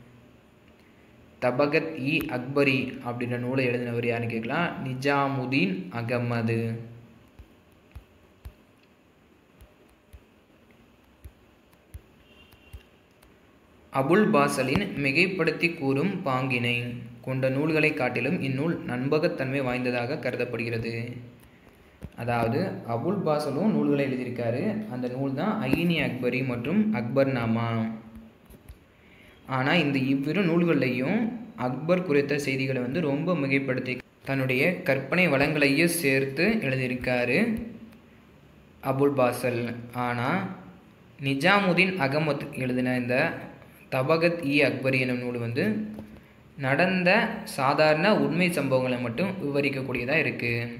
தபகத் இ அக்பரி அப்படின்ற நூலை எழுதினவர் யாருன்னு கேட்கலாம் நிஜாமுதீன் அகமது அபுல் பாசலின் மிகைப்படுத்தி கூறும் பாங்கினை கொண்ட நூல்களை காட்டிலும் இந்நூல் நண்பகத்தன்மை வாய்ந்ததாக கருதப்படுகிறது அதாவது அபுல் பாசலும் நூல்களை எழுதியிருக்காரு அந்த நூல் தான் ஐனி அக்பரி மற்றும் அக்பர் நாமா ஆனால் இந்த இவ்விரு நூல்கள்லையும் அக்பர் குறித்த செய்திகளை வந்து ரொம்ப மிகைப்படுத்தி தன்னுடைய கற்பனை வளங்களையும் சேர்த்து எழுதியிருக்காரு அபுல் பாசல் ஆனால் நிஜாமுதீன் அகமத் எழுதின இந்த தபகத் இ அக்பரி எனும் நூல் வந்து நடந்த சாதாரண உண்மை சம்பவங்களை மட்டும் விவரிக்கக்கூடியதாக இருக்குது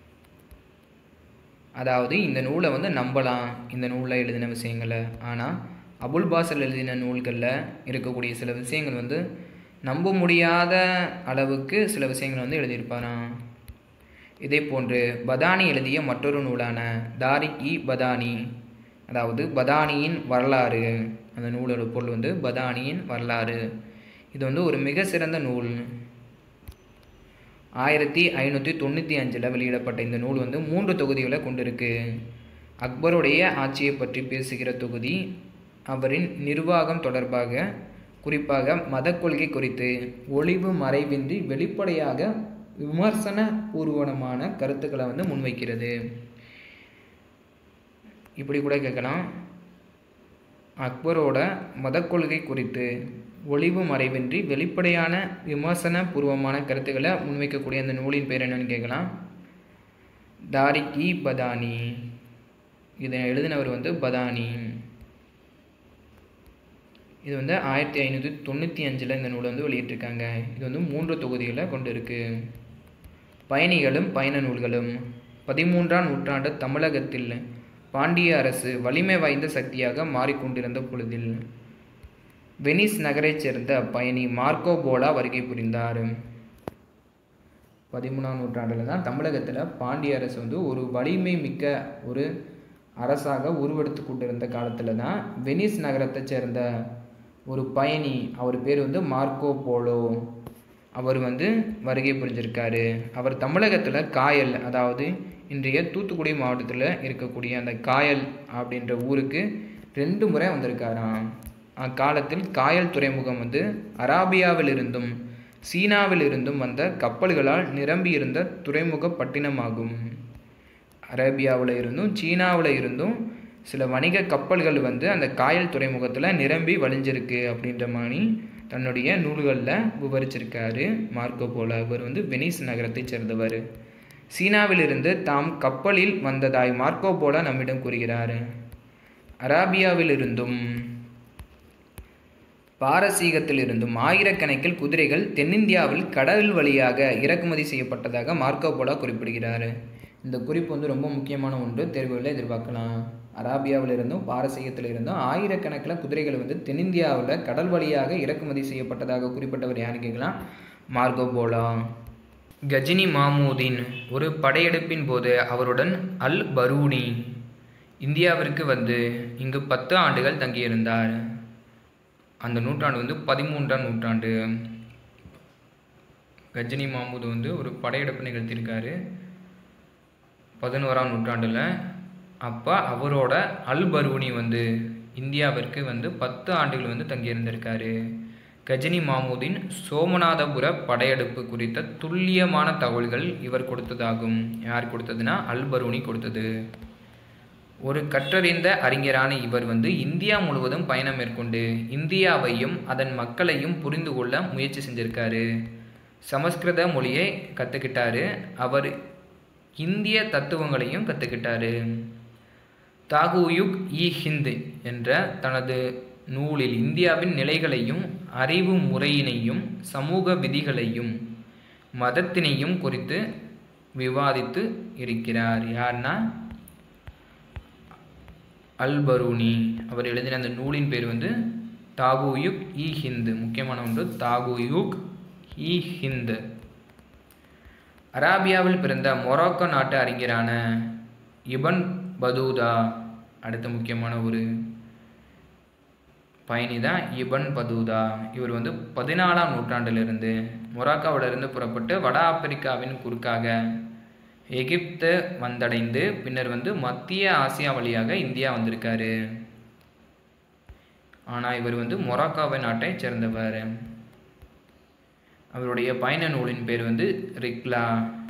அதாவது இந்த நூலை வந்து நம்பலாம் இந்த நூலில் எழுதின விஷயங்களை ஆனால் அபுல் பாசல் எழுதின நூல்களில் இருக்கக்கூடிய சில விஷயங்கள் வந்து நம்ப முடியாத அளவுக்கு சில விஷயங்கள் வந்து எழுதியிருப்பாராம் இதே போன்று பதானி எழுதிய மற்றொரு நூலான தாரிக் இ பதானி அதாவது பதானியின் வரலாறு அந்த நூலோட பொருள் வந்து பதானியின் வரலாறு இது வந்து ஒரு மிக சிறந்த நூல் ஆயிரத்தி ஐநூற்றி தொண்ணூற்றி அஞ்சில் வெளியிடப்பட்ட இந்த நூல் வந்து மூன்று தொகுதிகளை கொண்டிருக்கு அக்பருடைய ஆட்சியை பற்றி பேசுகிற தொகுதி அவரின் நிர்வாகம் தொடர்பாக குறிப்பாக மத கொள்கை குறித்து ஒளிவு மறைவின்றி வெளிப்படையாக விமர்சன பூர்வமான கருத்துக்களை வந்து முன்வைக்கிறது இப்படி கூட கேட்கலாம் அக்பரோட மத கொள்கை குறித்து ஒளிவு மறைவின்றி வெளிப்படையான விமர்சன பூர்வமான கருத்துக்களை முன்வைக்கக்கூடிய அந்த நூலின் பேர் என்னன்னு கேட்கலாம் தாரிக் இ பதானி இதை எழுதினவர் வந்து பதானி இது வந்து ஆயிரத்தி ஐநூற்றி தொண்ணூற்றி அஞ்சில் இந்த நூலை வந்து வெளியிட்டிருக்காங்க இது வந்து மூன்று தொகுதிகளை கொண்டு இருக்கு பயணிகளும் பயண நூல்களும் பதிமூன்றாம் நூற்றாண்டு தமிழகத்தில் பாண்டிய அரசு வலிமை வாய்ந்த சக்தியாக மாறிக்கொண்டிருந்த பொழுதில் வெனிஸ் நகரைச் சேர்ந்த பயணி மார்க்கோ போலா வருகை புரிந்தார் பதிமூணாம் நூற்றாண்டில் தான் தமிழகத்தில் பாண்டிய அரசு வந்து ஒரு வலிமை மிக்க ஒரு அரசாக உருவெடுத்து கொண்டிருந்த காலத்தில் தான் வெனிஸ் நகரத்தைச் சேர்ந்த ஒரு பயணி அவர் பேர் வந்து மார்க்கோ போலோ அவர் வந்து வருகை புரிஞ்சிருக்காரு அவர் தமிழகத்தில் காயல் அதாவது இன்றைய தூத்துக்குடி மாவட்டத்தில் இருக்கக்கூடிய அந்த காயல் அப்படின்ற ஊருக்கு ரெண்டு முறை வந்திருக்காராம் அக்காலத்தில் காயல் துறைமுகம் வந்து அராபியாவிலிருந்தும் சீனாவிலிருந்தும் வந்த கப்பல்களால் நிரம்பியிருந்த துறைமுக பட்டினமாகும் அரேபியாவில் இருந்தும் சீனாவில் இருந்தும் சில வணிக கப்பல்கள் வந்து அந்த காயல் துறைமுகத்தில் நிரம்பி வழிஞ்சிருக்கு அப்படின்ற மாதிரி தன்னுடைய நூல்களில் விவரிச்சிருக்காரு மார்க்கோ போல அவர் வந்து வெனிஸ் நகரத்தைச் சேர்ந்தவர் சீனாவிலிருந்து தாம் கப்பலில் வந்ததாய் மார்க்கோ போல நம்மிடம் கூறுகிறார் அராபியாவிலிருந்தும் பாரசீகத்திலிருந்தும் ஆயிரக்கணக்கில் குதிரைகள் தென்னிந்தியாவில் கடல் வழியாக இறக்குமதி செய்யப்பட்டதாக மார்க்கோ போலா குறிப்பிடுகிறார் இந்த குறிப்பு வந்து ரொம்ப முக்கியமான ஒன்று தேர்வுகளில் எதிர்பார்க்கலாம் அராபியாவிலிருந்தும் பாரசீகத்திலிருந்தும் ஆயிரக்கணக்கில் குதிரைகள் வந்து தென்னிந்தியாவில் கடல் வழியாக இறக்குமதி செய்யப்பட்டதாக குறிப்பிட்டவர் யாருன்னு கேட்கலாம் மார்க்கோ போலா கஜினி மாமூதீன் ஒரு படையெடுப்பின் போது அவருடன் அல் பரூனி இந்தியாவிற்கு வந்து இங்கு பத்து ஆண்டுகள் தங்கியிருந்தார் அந்த நூற்றாண்டு வந்து பதிமூன்றாம் நூற்றாண்டு கஜினி மாமூது வந்து ஒரு படையெடுப்பு நிகழ்த்தியிருக்காரு பதினோராம் நூற்றாண்டில் அப்போ அவரோட அல் பரூனி வந்து இந்தியாவிற்கு வந்து பத்து ஆண்டுகள் வந்து தங்கியிருந்திருக்காரு கஜினி மாமூதின் சோமநாதபுர படையெடுப்பு குறித்த துல்லியமான தகவல்கள் இவர் கொடுத்ததாகும் யார் கொடுத்ததுன்னா அல்பரூனி கொடுத்தது ஒரு கற்றறிந்த அறிஞரான இவர் வந்து இந்தியா முழுவதும் பயணம் மேற்கொண்டு இந்தியாவையும் அதன் மக்களையும் புரிந்து கொள்ள முயற்சி செஞ்சிருக்காரு சமஸ்கிருத மொழியை கற்றுக்கிட்டாரு அவர் இந்திய தத்துவங்களையும் கற்றுக்கிட்டாரு தாகூயுக் இ ஹிந்த் என்ற தனது நூலில் இந்தியாவின் நிலைகளையும் அறிவு முறையினையும் சமூக விதிகளையும் மதத்தினையும் குறித்து விவாதித்து இருக்கிறார் யார்னா அல்பரூனி அவர் எழுதின அந்த நூலின் பேர் வந்து தாகூயுக் இ ஹிந்த் முக்கியமான ஒன்று தாகூயுக் இ ஹிந்த் அராபியாவில் பிறந்த மொராக்கோ நாட்டு அறிஞரான இபன் பதூதா அடுத்த முக்கியமான ஒரு பயணி தான் இபன் பதூதா இவர் வந்து பதினாலாம் நூற்றாண்டிலிருந்து மொராக்காவிலிருந்து புறப்பட்டு வட ஆப்பிரிக்காவின் குறுக்காக எகிப்து வந்தடைந்து பின்னர் வந்து மத்திய ஆசியா வழியாக இந்தியா வந்திருக்காரு ஆனால் இவர் வந்து மொராக்காவை நாட்டை சேர்ந்தவர் அவருடைய பயண நூலின் பேர் வந்து ரிக்லா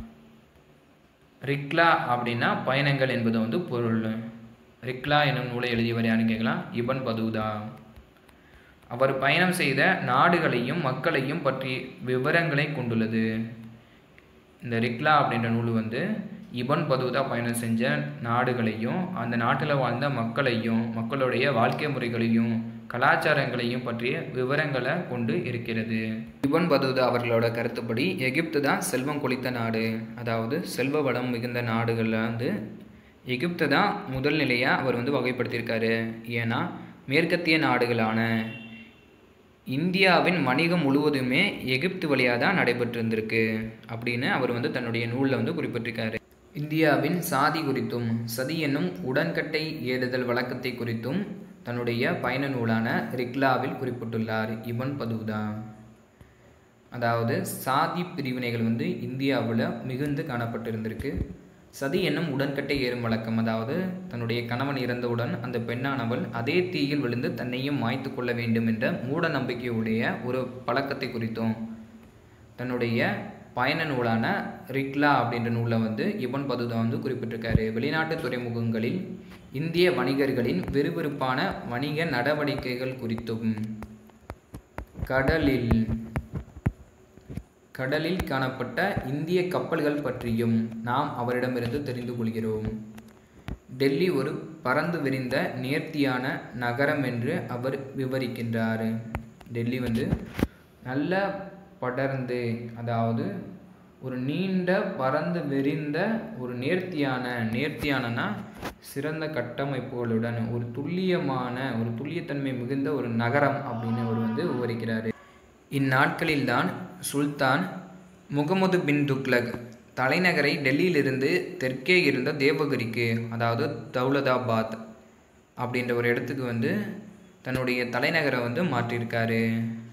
ரிக்லா அப்படின்னா பயணங்கள் என்பது வந்து பொருள் ரிக்லா என்னும் நூலை எழுதியவர் யாருன்னு கேட்கலாம் இபன் பதூதா அவர் பயணம் செய்த நாடுகளையும் மக்களையும் பற்றி விவரங்களை கொண்டுள்ளது இந்த ரிக்லா அப்படின்ற நூல் வந்து இபன் பதூதா பயணம் செஞ்ச நாடுகளையும் அந்த நாட்டில் வாழ்ந்த மக்களையும் மக்களுடைய வாழ்க்கை முறைகளையும் கலாச்சாரங்களையும் பற்றிய விவரங்களை கொண்டு இருக்கிறது இபன் பதூதா அவர்களோட கருத்துப்படி எகிப்து தான் செல்வம் கொளித்த நாடு அதாவது செல்வ வளம் மிகுந்த நாடுகளில் வந்து எகிப்து தான் முதல் நிலையாக அவர் வந்து வகைப்படுத்தியிருக்காரு ஏன்னா மேற்கத்திய நாடுகளான இந்தியாவின் வணிகம் முழுவதுமே எகிப்து வழியாக தான் நடைபெற்றிருந்திருக்கு அப்படின்னு அவர் வந்து தன்னுடைய நூலில் வந்து குறிப்பிட்டிருக்காரு இந்தியாவின் சாதி குறித்தும் சதி என்னும் உடன்கட்டை ஏறுதல் வழக்கத்தை குறித்தும் தன்னுடைய பயண நூலான ரிக்லாவில் குறிப்பிட்டுள்ளார் இபன் பதூதா அதாவது சாதி பிரிவினைகள் வந்து இந்தியாவில் மிகுந்து காணப்பட்டிருந்திருக்கு சதி என்னும் உடன்கட்டை ஏறும் வழக்கம் அதாவது தன்னுடைய கணவன் இறந்தவுடன் அந்த பெண்ணானவள் அதே தீயில் விழுந்து தன்னையும் மாய்த்து கொள்ள வேண்டும் என்ற மூட நம்பிக்கையுடைய ஒரு பழக்கத்தை குறித்தும் தன்னுடைய பயண நூலான ரிக்லா அப்படின்ற நூலில் வந்து இபன் பதுதா வந்து குறிப்பிட்டிருக்காரு வெளிநாட்டு துறைமுகங்களில் இந்திய வணிகர்களின் விறுவிறுப்பான வணிக நடவடிக்கைகள் குறித்தும் கடலில் கடலில் காணப்பட்ட இந்திய கப்பல்கள் பற்றியும் நாம் அவரிடமிருந்து தெரிந்து கொள்கிறோம் டெல்லி ஒரு பறந்து விரிந்த நேர்த்தியான நகரம் என்று அவர் விவரிக்கின்றார் டெல்லி வந்து நல்ல படர்ந்து அதாவது ஒரு நீண்ட பறந்து விரிந்த ஒரு நேர்த்தியான நேர்த்தியானனா சிறந்த கட்டமைப்புகளுடன் ஒரு துல்லியமான ஒரு துல்லியத்தன்மை மிகுந்த ஒரு நகரம் அப்படின்னு அவர் வந்து விவரிக்கிறார் இந்நாட்களில்தான் சுல்தான் முகமது பின் துக்லக் தலைநகரை டெல்லியிலிருந்து தெற்கே இருந்த தேவகிரிக்கு அதாவது தௌலதாபாத் அப்படின்ற ஒரு இடத்துக்கு வந்து தன்னுடைய தலைநகரை வந்து மாற்றியிருக்காரு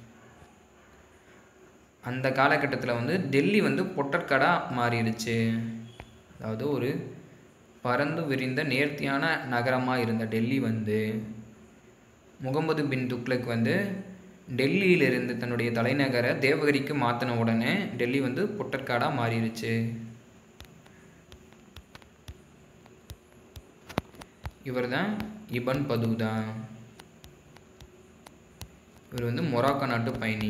அந்த காலகட்டத்தில் வந்து டெல்லி வந்து பொட்டற்காடாக மாறிடுச்சு அதாவது ஒரு பறந்து விரிந்த நேர்த்தியான நகரமாக இருந்த டெல்லி வந்து முகமது பின் துக்லக் வந்து டெல்லியிலிருந்து தன்னுடைய தலைநகரை தேவகிரிக்கு மாற்றின உடனே டெல்லி வந்து பொட்டற்காடாக மாறிடுச்சு இவர் தான் இபன் பதூதா இவர் வந்து மொராக்கோ நாட்டு பயணி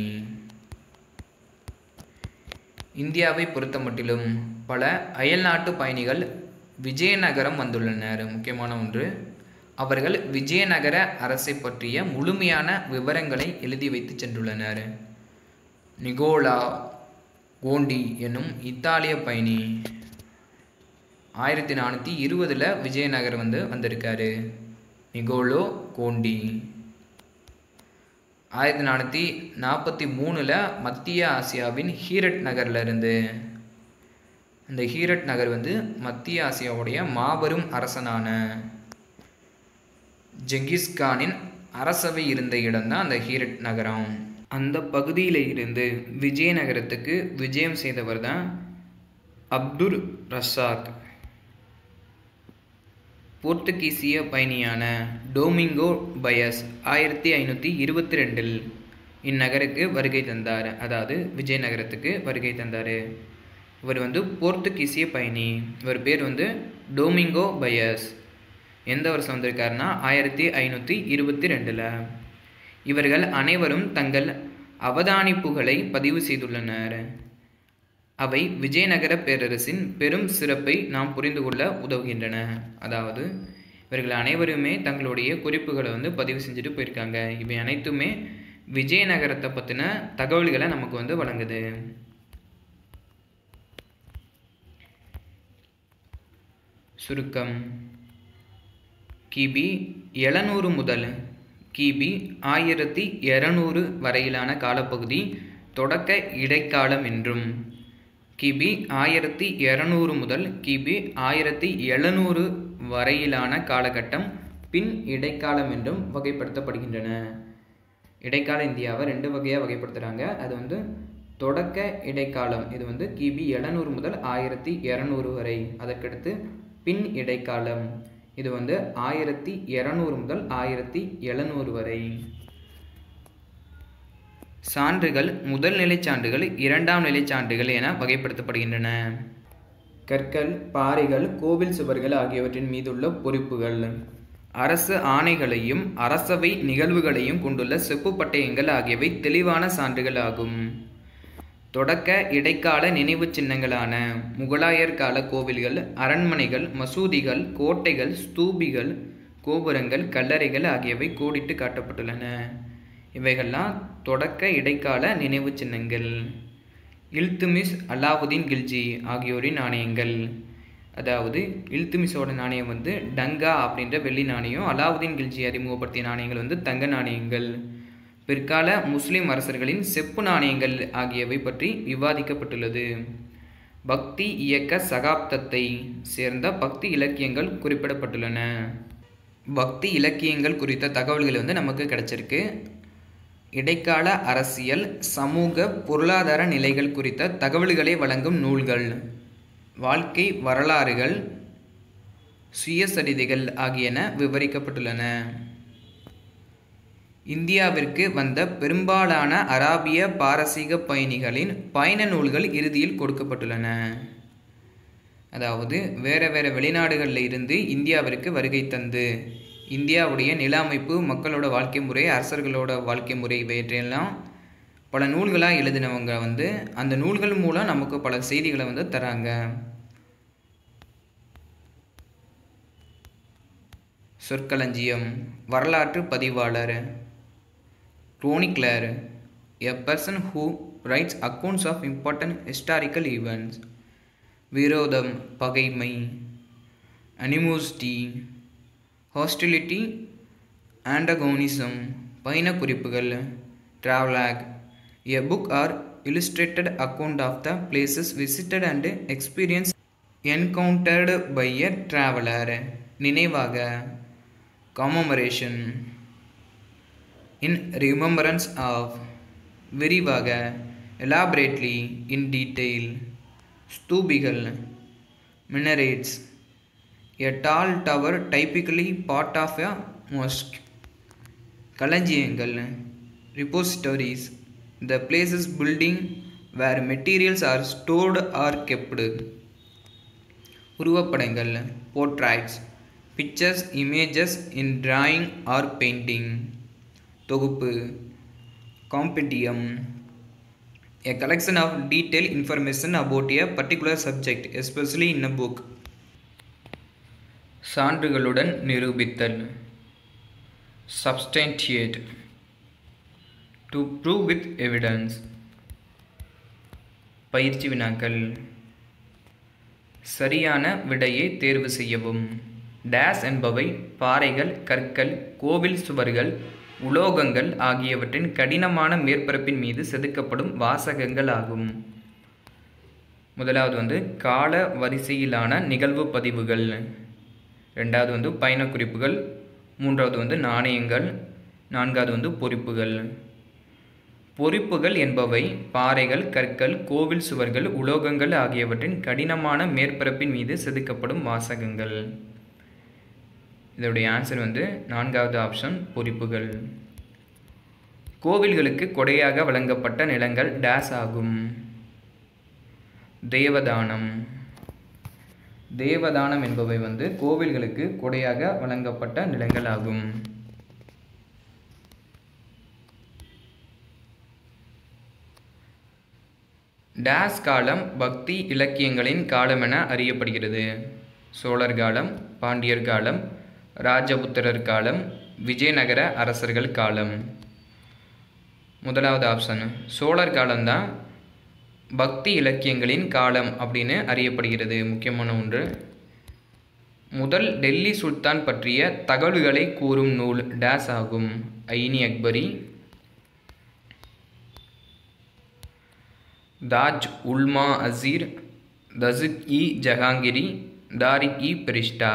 இந்தியாவை பொறுத்த மட்டிலும் பல அயல்நாட்டு பயணிகள் விஜயநகரம் வந்துள்ளனர் முக்கியமான ஒன்று அவர்கள் விஜயநகர அரசை பற்றிய முழுமையான விவரங்களை எழுதி வைத்து சென்றுள்ளனர் நிகோலா கோண்டி என்னும் இத்தாலிய பயணி ஆயிரத்தி நானூற்றி இருபதில் விஜயநகர் வந்து வந்திருக்காரு நிகோலோ கோண்டி ஆயிரத்தி நானூற்றி நாற்பத்தி மூணில் மத்திய ஆசியாவின் ஹீரட் நகரில் இருந்து அந்த ஹீரட் நகர் வந்து மத்திய ஆசியாவுடைய மாபெரும் அரசனான ஜெங்கிஸ்கானின் அரசவை இருந்த இடம்தான் அந்த ஹீரட் நகரம் அந்த பகுதியில் இருந்து விஜயநகரத்துக்கு விஜயம் செய்தவர் தான் அப்துர் ரசாக் போர்த்துகீசிய பயணியான டோமிங்கோ பயஸ் ஆயிரத்தி ஐநூற்றி இருபத்தி ரெண்டில் இந்நகருக்கு வருகை தந்தார் அதாவது விஜயநகரத்துக்கு வருகை தந்தார் இவர் வந்து போர்த்துகீசிய பயணி இவர் பேர் வந்து டோமிங்கோ பயஸ் எந்த வருஷம் வந்திருக்காருன்னா ஆயிரத்தி ஐநூற்றி இருபத்தி ரெண்டில் இவர்கள் அனைவரும் தங்கள் அவதானிப்புகளை பதிவு செய்துள்ளனர் அவை விஜயநகர பேரரசின் பெரும் சிறப்பை நாம் புரிந்து கொள்ள உதவுகின்றன அதாவது இவர்கள் அனைவருமே தங்களுடைய குறிப்புகளை வந்து பதிவு செஞ்சுட்டு போயிருக்காங்க இவை அனைத்துமே விஜயநகரத்தை பற்றின தகவல்களை நமக்கு வந்து வழங்குது சுருக்கம் கிபி எழுநூறு முதல் கிபி ஆயிரத்தி இரநூறு வரையிலான காலப்பகுதி தொடக்க இடைக்காலம் என்றும் கிபி ஆயிரத்தி இரநூறு முதல் கிபி ஆயிரத்தி எழுநூறு வரையிலான காலகட்டம் பின் இடைக்காலம் என்றும் வகைப்படுத்தப்படுகின்றன இடைக்கால இந்தியாவை ரெண்டு வகையாக வகைப்படுத்துகிறாங்க அது வந்து தொடக்க இடைக்காலம் இது வந்து கிபி எழுநூறு முதல் ஆயிரத்தி இரநூறு வரை அதற்கடுத்து பின் இடைக்காலம் இது வந்து ஆயிரத்தி இரநூறு முதல் ஆயிரத்தி எழுநூறு வரை சான்றுகள் முதல் நிலை சான்றுகள் இரண்டாம் நிலை சான்றுகள் என வகைப்படுத்தப்படுகின்றன கற்கள் பாறைகள் கோவில் சுவர்கள் ஆகியவற்றின் மீதுள்ள பொறிப்புகள் அரசு ஆணைகளையும் அரசவை நிகழ்வுகளையும் கொண்டுள்ள செப்பு பட்டயங்கள் ஆகியவை தெளிவான சான்றுகள் ஆகும் தொடக்க இடைக்கால நினைவு சின்னங்களான முகலாயர் கால கோவில்கள் அரண்மனைகள் மசூதிகள் கோட்டைகள் ஸ்தூபிகள் கோபுரங்கள் கல்லறைகள் ஆகியவை கோடிட்டு காட்டப்பட்டுள்ளன இவைகள்லாம் தொடக்க இடைக்கால நினைவு சின்னங்கள் இல்துமிஸ் அலாவுதீன் கில்ஜி ஆகியோரின் நாணயங்கள் அதாவது இல்துமிஸோட நாணயம் வந்து டங்கா அப்படின்ற வெள்ளி நாணயம் அலாவுதீன் கில்ஜி அறிமுகப்படுத்திய நாணயங்கள் வந்து தங்க நாணயங்கள் பிற்கால முஸ்லிம் அரசர்களின் செப்பு நாணயங்கள் ஆகியவை பற்றி விவாதிக்கப்பட்டுள்ளது பக்தி இயக்க சகாப்தத்தை சேர்ந்த பக்தி இலக்கியங்கள் குறிப்பிடப்பட்டுள்ளன பக்தி இலக்கியங்கள் குறித்த தகவல்கள் வந்து நமக்கு கிடைச்சிருக்கு இடைக்கால அரசியல் சமூக பொருளாதார நிலைகள் குறித்த தகவல்களை வழங்கும் நூல்கள் வாழ்க்கை வரலாறுகள் சுயசரிதைகள் ஆகியன விவரிக்கப்பட்டுள்ளன இந்தியாவிற்கு வந்த பெரும்பாலான அராபிய பாரசீக பயணிகளின் பயண நூல்கள் இறுதியில் கொடுக்கப்பட்டுள்ளன அதாவது வேறு வேறு வெளிநாடுகளில் இருந்து இந்தியாவிற்கு வருகை தந்து இந்தியாவுடைய நில அமைப்பு மக்களோட வாழ்க்கை முறை அரசர்களோட வாழ்க்கை முறை இவற்றையெல்லாம் பல நூல்களாக எழுதினவங்க வந்து அந்த நூல்கள் மூலம் நமக்கு பல செய்திகளை வந்து தராங்க சொற்களஞ்சியம் வரலாற்று பதிவாளர் chronicler a person who writes accounts of important historical events விரோதம் பகைமை அனிமோசிட்டி ஹாஸ்டிலிட்டி ஆண்டகோனிசம் பயண குறிப்புகள் travelogue a book or illustrated account of the places visited and experience encountered by a traveler நினைவாக commemoration in remembrance of விரிவாக elaborately in detail ஸ்தூபிகள் minarets a tall tower typically part of a mosque களஞ்சியங்கள் repositories the places building where materials are stored or kept உருவப்படங்கள் portraits pictures images in drawing or painting தொகுப்பு compendium a collection of detailed information about a particular subject especially in a book சான்றுகளுடன் நிரூபித்தல் substantiate to prove with evidence பயிற்சி வினாக்கள் சரியான விடையை தேர்வு செய்யவும் டேஸ் என்பவை பாறைகள் கற்கள் கோவில் சுவர்கள் உலோகங்கள் ஆகியவற்றின் கடினமான மேற்பரப்பின் மீது செதுக்கப்படும் வாசகங்கள் ஆகும் முதலாவது வந்து கால வரிசையிலான நிகழ்வு பதிவுகள் ரெண்டாவது வந்து பயண குறிப்புகள் மூன்றாவது வந்து நாணயங்கள் நான்காவது வந்து பொறிப்புகள் பொறிப்புகள் என்பவை பாறைகள் கற்கள் கோவில் சுவர்கள் உலோகங்கள் ஆகியவற்றின் கடினமான மேற்பரப்பின் மீது செதுக்கப்படும் வாசகங்கள் இதோடைய ஆன்சர் வந்து நான்காவது ஆப்ஷன் பொறிப்புகள் கோவில்களுக்கு கொடையாக வழங்கப்பட்ட நிலங்கள் டேஸ் ஆகும் தேவதானம் தேவதானம் என்பவை வந்து கோவில்களுக்கு கொடையாக வழங்கப்பட்ட நிலங்கள் ஆகும் டேஸ் காலம் பக்தி இலக்கியங்களின் காலம் என அறியப்படுகிறது சோழர் காலம் பாண்டியர் காலம் ராஜபுத்திரர் காலம் விஜயநகர அரசர்கள் காலம் முதலாவது ஆப்ஷன் சோழர் காலம்தான் பக்தி இலக்கியங்களின் காலம் அப்படின்னு அறியப்படுகிறது முக்கியமான ஒன்று முதல் டெல்லி சுல்தான் பற்றிய தகவல்களை கூறும் நூல் டேஸ் ஆகும் ஐனி அக்பரி தாஜ் உல்மா அசீர் தசுக் இ ஜஹாங்கிரி தாரிக் இ பெரிஷ்டா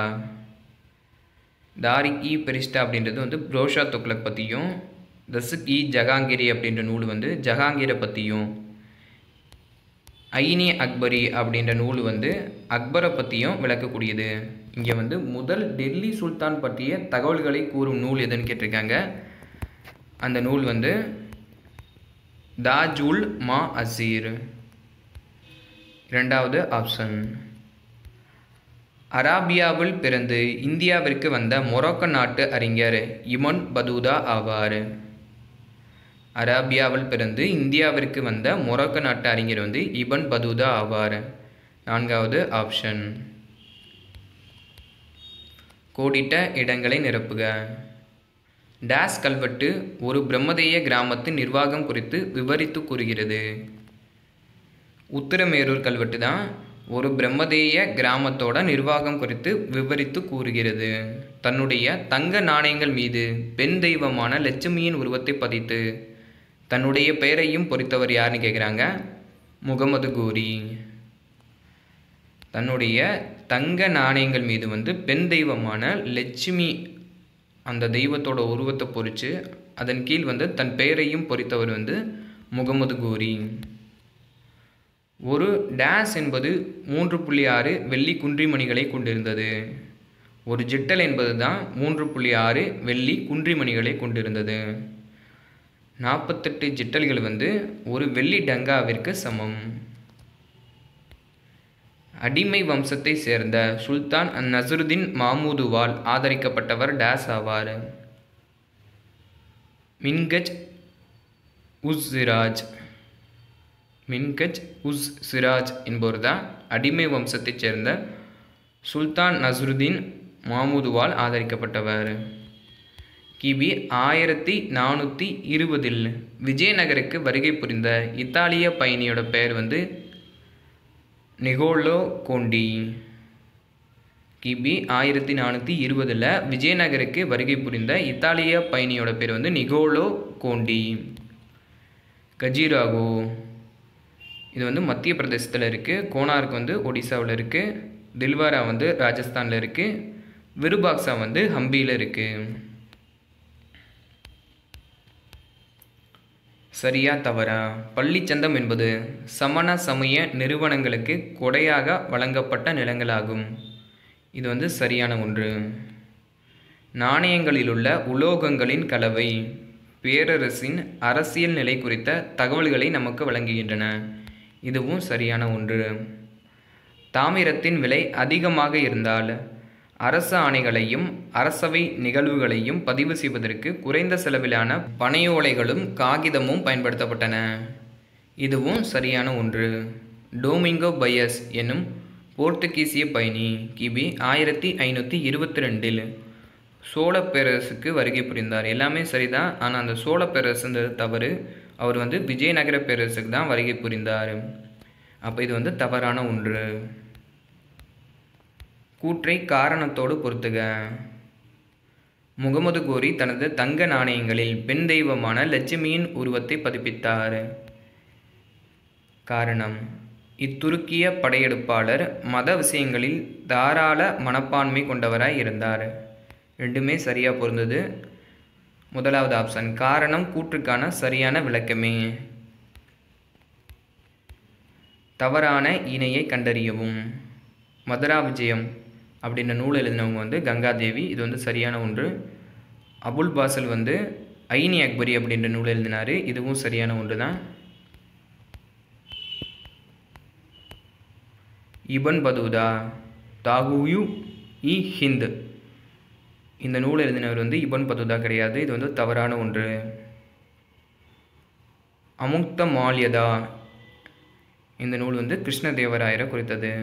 தாரிக் இ பெரிஷ்டா அப்படின்றது வந்து புரோஷா துக்ளக் பற்றியும் தசுக் இ ஜஹாங்கிரி அப்படின்ற நூல் வந்து ஜஹாங்கீரை பற்றியும் ஐனி அக்பரி அப்படின்ற நூல் வந்து அக்பரை பற்றியும் விளக்கக்கூடியது இங்கே வந்து முதல் டெல்லி சுல்தான் பற்றிய தகவல்களை கூறும் நூல் எதுன்னு கேட்டிருக்காங்க அந்த நூல் வந்து தாஜுல் மா அசீர் இரண்டாவது ஆப்ஷன் அராபியாவில் பிறந்து இந்தியாவிற்கு வந்த மொரோக்கோ நாட்டு அறிஞர் இமன் பதூதா ஆவார் அராபியாவில் பிறந்து இந்தியாவிற்கு வந்த மொரோக்கோ நாட்டு அறிஞர் வந்து இபன் பதூதா ஆவார் நான்காவது ஆப்ஷன் கோடிட்ட இடங்களை நிரப்புக டேஸ் கல்வெட்டு ஒரு பிரம்மதேய கிராமத்தின் நிர்வாகம் குறித்து விவரித்து கூறுகிறது உத்திரமேரூர் கல்வெட்டு தான் ஒரு பிரம்மதேய கிராமத்தோட நிர்வாகம் குறித்து விவரித்து கூறுகிறது தன்னுடைய தங்க நாணயங்கள் மீது பெண் தெய்வமான லட்சுமியின் உருவத்தை பதித்து தன்னுடைய பெயரையும் பொறித்தவர் யாருன்னு கேட்குறாங்க முகமது கோரி தன்னுடைய தங்க நாணயங்கள் மீது வந்து பெண் தெய்வமான லட்சுமி அந்த தெய்வத்தோட உருவத்தை பொறித்து அதன் கீழ் வந்து தன் பெயரையும் பொறித்தவர் வந்து முகமது கோரி ஒரு டேஸ் என்பது மூன்று புள்ளி ஆறு வெள்ளி குன்றிமணிகளை கொண்டிருந்தது ஒரு ஜிட்டல் என்பது தான் மூன்று புள்ளி ஆறு வெள்ளி குன்றிமணிகளை கொண்டிருந்தது நாற்பத்தெட்டு ஜிட்டல்கள் வந்து ஒரு வெள்ளி டங்காவிற்கு சமம் அடிமை வம்சத்தை சேர்ந்த சுல்தான் நசருதீன் மாமூதுவால் ஆதரிக்கப்பட்டவர் டேஸ் ஆவார் மின்கஜ் உஸ் சிராஜ் மின்கஜ் உஸ் சிராஜ் என்பவர் தான் அடிமை வம்சத்தைச் சேர்ந்த சுல்தான் நசருதீன் மாமூதுவால் ஆதரிக்கப்பட்டவர் கிபி ஆயிரத்தி நானூற்றி இருபதில் விஜயநகருக்கு வருகை புரிந்த இத்தாலிய பயணியோட பெயர் வந்து நிகோலோ கோண்டி கிபி ஆயிரத்தி நானூற்றி இருபதில் விஜயநகருக்கு வருகை புரிந்த இத்தாலிய பயணியோட பேர் வந்து நிகோலோ கோண்டி கஜிராகோ இது வந்து மத்திய பிரதேசத்தில் இருக்குது கோனார்க் வந்து ஒடிசாவில் இருக்குது தில்வாரா வந்து ராஜஸ்தானில் இருக்குது விருபாக்ஸா வந்து ஹம்பியில் இருக்குது சரியா தவறா பள்ளிச்சந்தம் என்பது சமண சமய நிறுவனங்களுக்கு கொடையாக வழங்கப்பட்ட நிலங்களாகும் இது வந்து சரியான ஒன்று நாணயங்களிலுள்ள உலோகங்களின் கலவை பேரரசின் அரசியல் நிலை குறித்த தகவல்களை நமக்கு வழங்குகின்றன இதுவும் சரியான ஒன்று தாமிரத்தின் விலை அதிகமாக இருந்தால் அரச ஆணைகளையும் அரசவை நிகழ்வுகளையும் பதிவு செய்வதற்கு குறைந்த செலவிலான பனையோலைகளும் காகிதமும் பயன்படுத்தப்பட்டன இதுவும் சரியான ஒன்று டோமிங்கோ பையஸ் என்னும் போர்த்துகீசிய பயணி கிபி ஆயிரத்தி ஐநூற்றி இருபத்தி ரெண்டில் சோழ பேரரசுக்கு வருகை புரிந்தார் எல்லாமே சரிதான் ஆனால் அந்த சோழ பேரரசுன்றது தவறு அவர் வந்து விஜயநகர பேரரசுக்கு தான் வருகை புரிந்தார் அப்போ இது வந்து தவறான ஒன்று கூற்றை காரணத்தோடு பொறுத்துக முகமது கோரி தனது தங்க நாணயங்களில் பெண் தெய்வமான லட்சுமியின் உருவத்தை பதிப்பித்தார் காரணம் இத்துருக்கிய படையெடுப்பாளர் மத விஷயங்களில் தாராள மனப்பான்மை கொண்டவராய் இருந்தார் ரெண்டுமே சரியாக பொருந்தது முதலாவது ஆப்ஷன் காரணம் கூற்றுக்கான சரியான விளக்கமே தவறான இணையை கண்டறியவும் மதுரா விஜயம் அப்படின்ற நூல் எழுதினவங்க வந்து கங்காதேவி இது வந்து சரியான ஒன்று அபுல் பாசல் வந்து ஐனி அக்பரி அப்படின்ற நூல் எழுதினார் இதுவும் சரியான ஒன்று தான் இபன் பதூதா தாகுயு இ ஹிந்த் இந்த நூல் எழுதினவர் வந்து இபன் பதூதா கிடையாது இது வந்து தவறான ஒன்று அமுக்த மால்யதா இந்த நூல் வந்து கிருஷ்ணதேவராயரை குறித்தது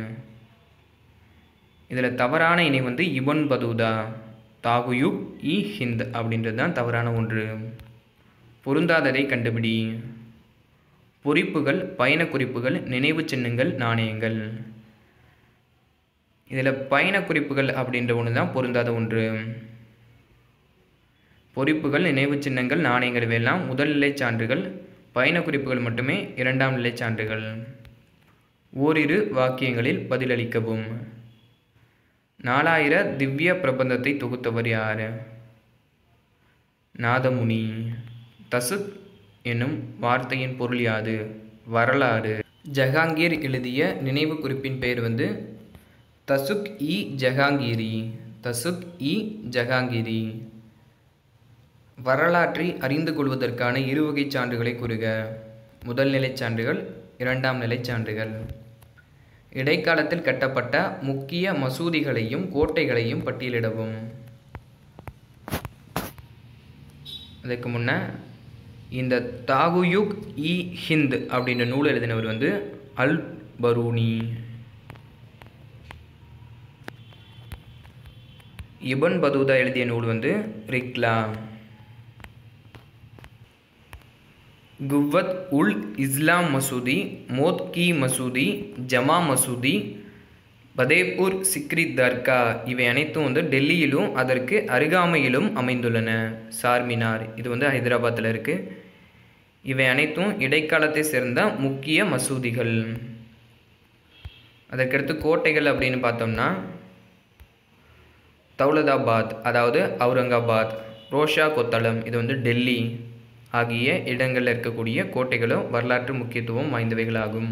இதில் தவறான இணை வந்து இபன் பதூதா தாகுயுக் இ ஹிந்த் அப்படின்றது தான் தவறான ஒன்று பொருந்தாததை கண்டுபிடி பொறிப்புகள் பயண குறிப்புகள் நினைவு சின்னங்கள் நாணயங்கள் இதில் பயண குறிப்புகள் அப்படின்ற ஒன்று தான் பொருந்தாத ஒன்று பொறிப்புகள் நினைவு சின்னங்கள் நாணயங்கள் இவையெல்லாம் முதல் நிலை சான்றுகள் பயண குறிப்புகள் மட்டுமே இரண்டாம் நிலை சான்றுகள் ஓரிரு வாக்கியங்களில் பதிலளிக்கவும் நாலாயிர திவ்ய பிரபந்தத்தை தொகுத்தவர் யார் நாதமுனி தசுக் என்னும் வார்த்தையின் பொருள் யாது வரலாறு ஜஹாங்கீர் எழுதிய நினைவு குறிப்பின் பெயர் வந்து தசுக் இ ஜஹாங்கீரி தசுக் இ ஜஹாங்கீரி வரலாற்றை அறிந்து கொள்வதற்கான இருவகை சான்றுகளை கூறுக முதல் நிலை சான்றுகள் இரண்டாம் நிலை சான்றுகள் இடைக்காலத்தில் கட்டப்பட்ட முக்கிய மசூதிகளையும் கோட்டைகளையும் பட்டியலிடவும் அதுக்கு முன்ன இந்த தாகுயுக் இ ஹிந்த் அப்படின்ற நூல் எழுதினவர் வந்து அல் பரூனி இபன் பதூதா எழுதிய நூல் வந்து ரிக்லா குவத் உல் இஸ்லாம் மசூதி மோத் கி மசூதி ஜமா மசூதி பதேப்பூர் சிக்ரி தர்கா இவை அனைத்தும் வந்து டெல்லியிலும் அதற்கு அருகாமையிலும் அமைந்துள்ளன சார்மினார் இது வந்து ஹைதராபாத்தில் இருக்குது இவை அனைத்தும் இடைக்காலத்தை சேர்ந்த முக்கிய மசூதிகள் அதற்கடுத்து கோட்டைகள் அப்படின்னு பார்த்தோம்னா தௌலதாபாத் அதாவது அவுரங்காபாத் ரோஷா கொத்தளம் இது வந்து டெல்லி ஆகிய இடங்களில் இருக்கக்கூடிய கோட்டைகளும் வரலாற்று முக்கியத்துவம் வாய்ந்தவைகளாகும்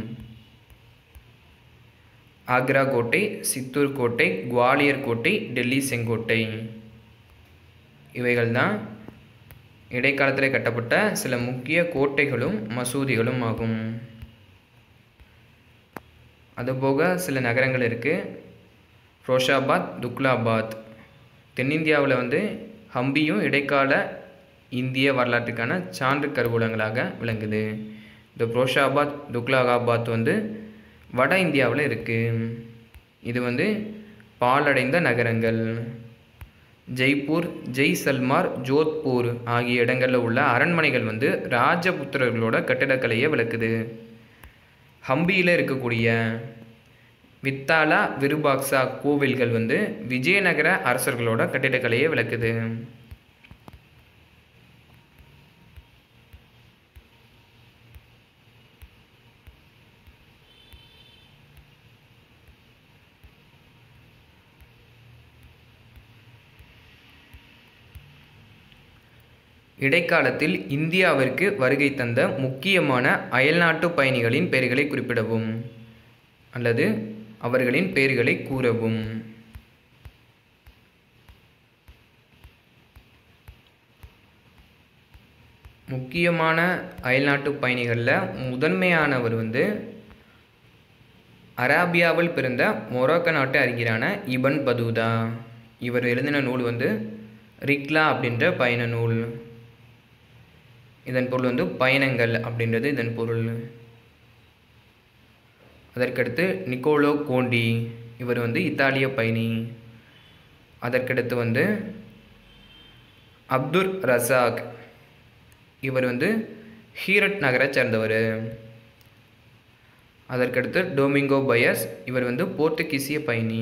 ஆக்ரா கோட்டை சித்தூர் கோட்டை குவாலியர் கோட்டை டெல்லி செங்கோட்டை இவைகள் தான் இடைக்காலத்தில் கட்டப்பட்ட சில முக்கிய கோட்டைகளும் மசூதிகளும் ஆகும் அதுபோக சில நகரங்கள் இருக்குது ரோஷாபாத் துக்லாபாத் தென்னிந்தியாவில் வந்து ஹம்பியும் இடைக்கால இந்திய வரலாற்றுக்கான சான்று கருவூலங்களாக விளங்குது இந்த புரோஷாபாத் துக்லாகாபாத் வந்து வட இந்தியாவில் இருக்குது இது வந்து பாலடைந்த நகரங்கள் ஜெய்ப்பூர் ஜெய்சல்மார் ஜோத்பூர் ஆகிய இடங்களில் உள்ள அரண்மனைகள் வந்து ராஜபுத்திரர்களோட கட்டிடக்கலையை விளக்குது ஹம்பியில் இருக்கக்கூடிய வித்தாலா விருபாக்சா கோவில்கள் வந்து விஜயநகர அரசர்களோட கட்டிடக்கலையை விளக்குது இடைக்காலத்தில் இந்தியாவிற்கு வருகை தந்த முக்கியமான அயல்நாட்டு பயணிகளின் பெயர்களை குறிப்பிடவும் அல்லது அவர்களின் பெயர்களை கூறவும் முக்கியமான அயல்நாட்டு பயணிகளில் முதன்மையானவர் வந்து அராபியாவில் பிறந்த மொரோக்க நாட்டு அறிஞரான இபன் பதூதா இவர் எழுதின நூல் வந்து ரிக்லா அப்படின்ற பயண நூல் இதன் பொருள் வந்து பயணங்கள் அப்படின்றது இதன் பொருள் அதற்கடுத்து நிக்கோலோ கோண்டி இவர் வந்து இத்தாலிய பயணி அதற்கடுத்து வந்து அப்துர் ரசாக் இவர் வந்து ஹீரட் நகரை சேர்ந்தவர் அதற்கடுத்து டோமிங்கோ பயஸ் இவர் வந்து போர்த்துகீசிய பயணி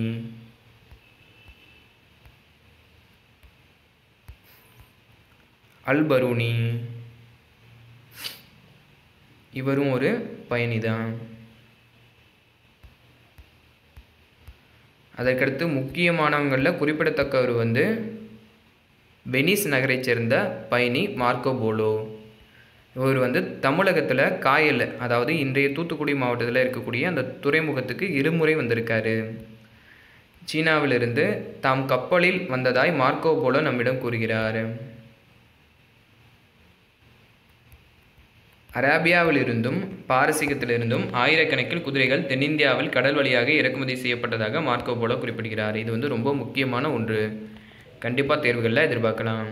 அல் பரூனி இவரும் ஒரு பயணி தான் அதற்கடுத்து முக்கியமானவங்களில் குறிப்பிடத்தக்கவர் வந்து வெனிஸ் நகரைச் சேர்ந்த பயணி மார்க்கோ போலோ இவர் வந்து தமிழகத்தில் காயல் அதாவது இன்றைய தூத்துக்குடி மாவட்டத்தில் இருக்கக்கூடிய அந்த துறைமுகத்துக்கு இருமுறை வந்திருக்காரு சீனாவிலிருந்து தாம் கப்பலில் வந்ததாய் மார்க்கோ போலோ நம்மிடம் கூறுகிறார் அராபியாவிலிருந்தும் பாரசீகத்திலிருந்தும் ஆயிரக்கணக்கில் குதிரைகள் தென்னிந்தியாவில் கடல் வழியாக இறக்குமதி செய்யப்பட்டதாக மார்க்கோ போலோ குறிப்பிடுகிறார் இது வந்து ரொம்ப முக்கியமான ஒன்று கண்டிப்பாக தேர்வுகளில் எதிர்பார்க்கலாம்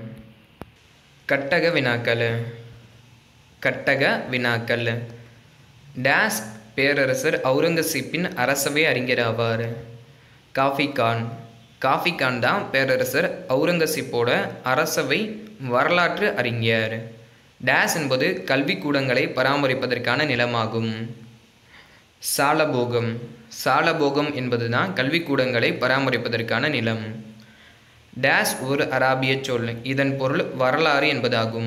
கட்டக வினாக்கள் கட்டக வினாக்கள் டேஸ் பேரரசர் அவுரங்கசீப்பின் அரசவை அறிஞர் ஆவார் காஃபி கான் காஃபி கான் தான் பேரரசர் அவுரங்கசீப்போட அரசவை வரலாற்று அறிஞர் டேஸ் என்பது கல்விக்கூடங்களை பராமரிப்பதற்கான நிலமாகும் சாலபோகம் சாலபோகம் என்பதுதான் கல்விக்கூடங்களை பராமரிப்பதற்கான நிலம் டேஸ் ஒரு அராபிய சொல் இதன் பொருள் வரலாறு என்பதாகும்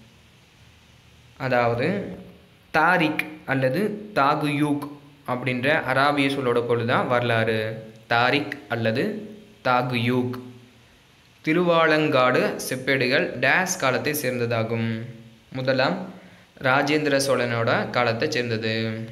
அதாவது தாரிக் அல்லது தாகுயூக் அப்படின்ற அராபிய சொல்லோட பொருள் தான் வரலாறு தாரிக் அல்லது தாகுயூக் திருவாலங்காடு செப்பேடுகள் டேஸ் காலத்தை சேர்ந்ததாகும் முதலாம் ராஜேந்திர சோழனோட காலத்தை சேர்ந்தது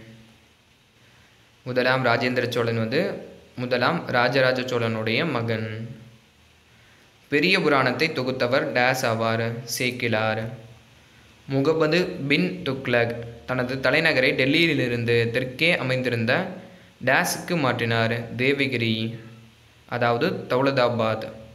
முதலாம் ராஜேந்திர சோழன் வந்து முதலாம் ராஜராஜ சோழனுடைய மகன் பெரிய புராணத்தை தொகுத்தவர் டேஸ் ஆவார் சேக்கிலார் முகமது பின் துக்லக் தனது தலைநகரை டெல்லியிலிருந்து தெற்கே அமைந்திருந்த டேஸுக்கு மாற்றினார் தேவகிரி அதாவது தௌலதாபாத்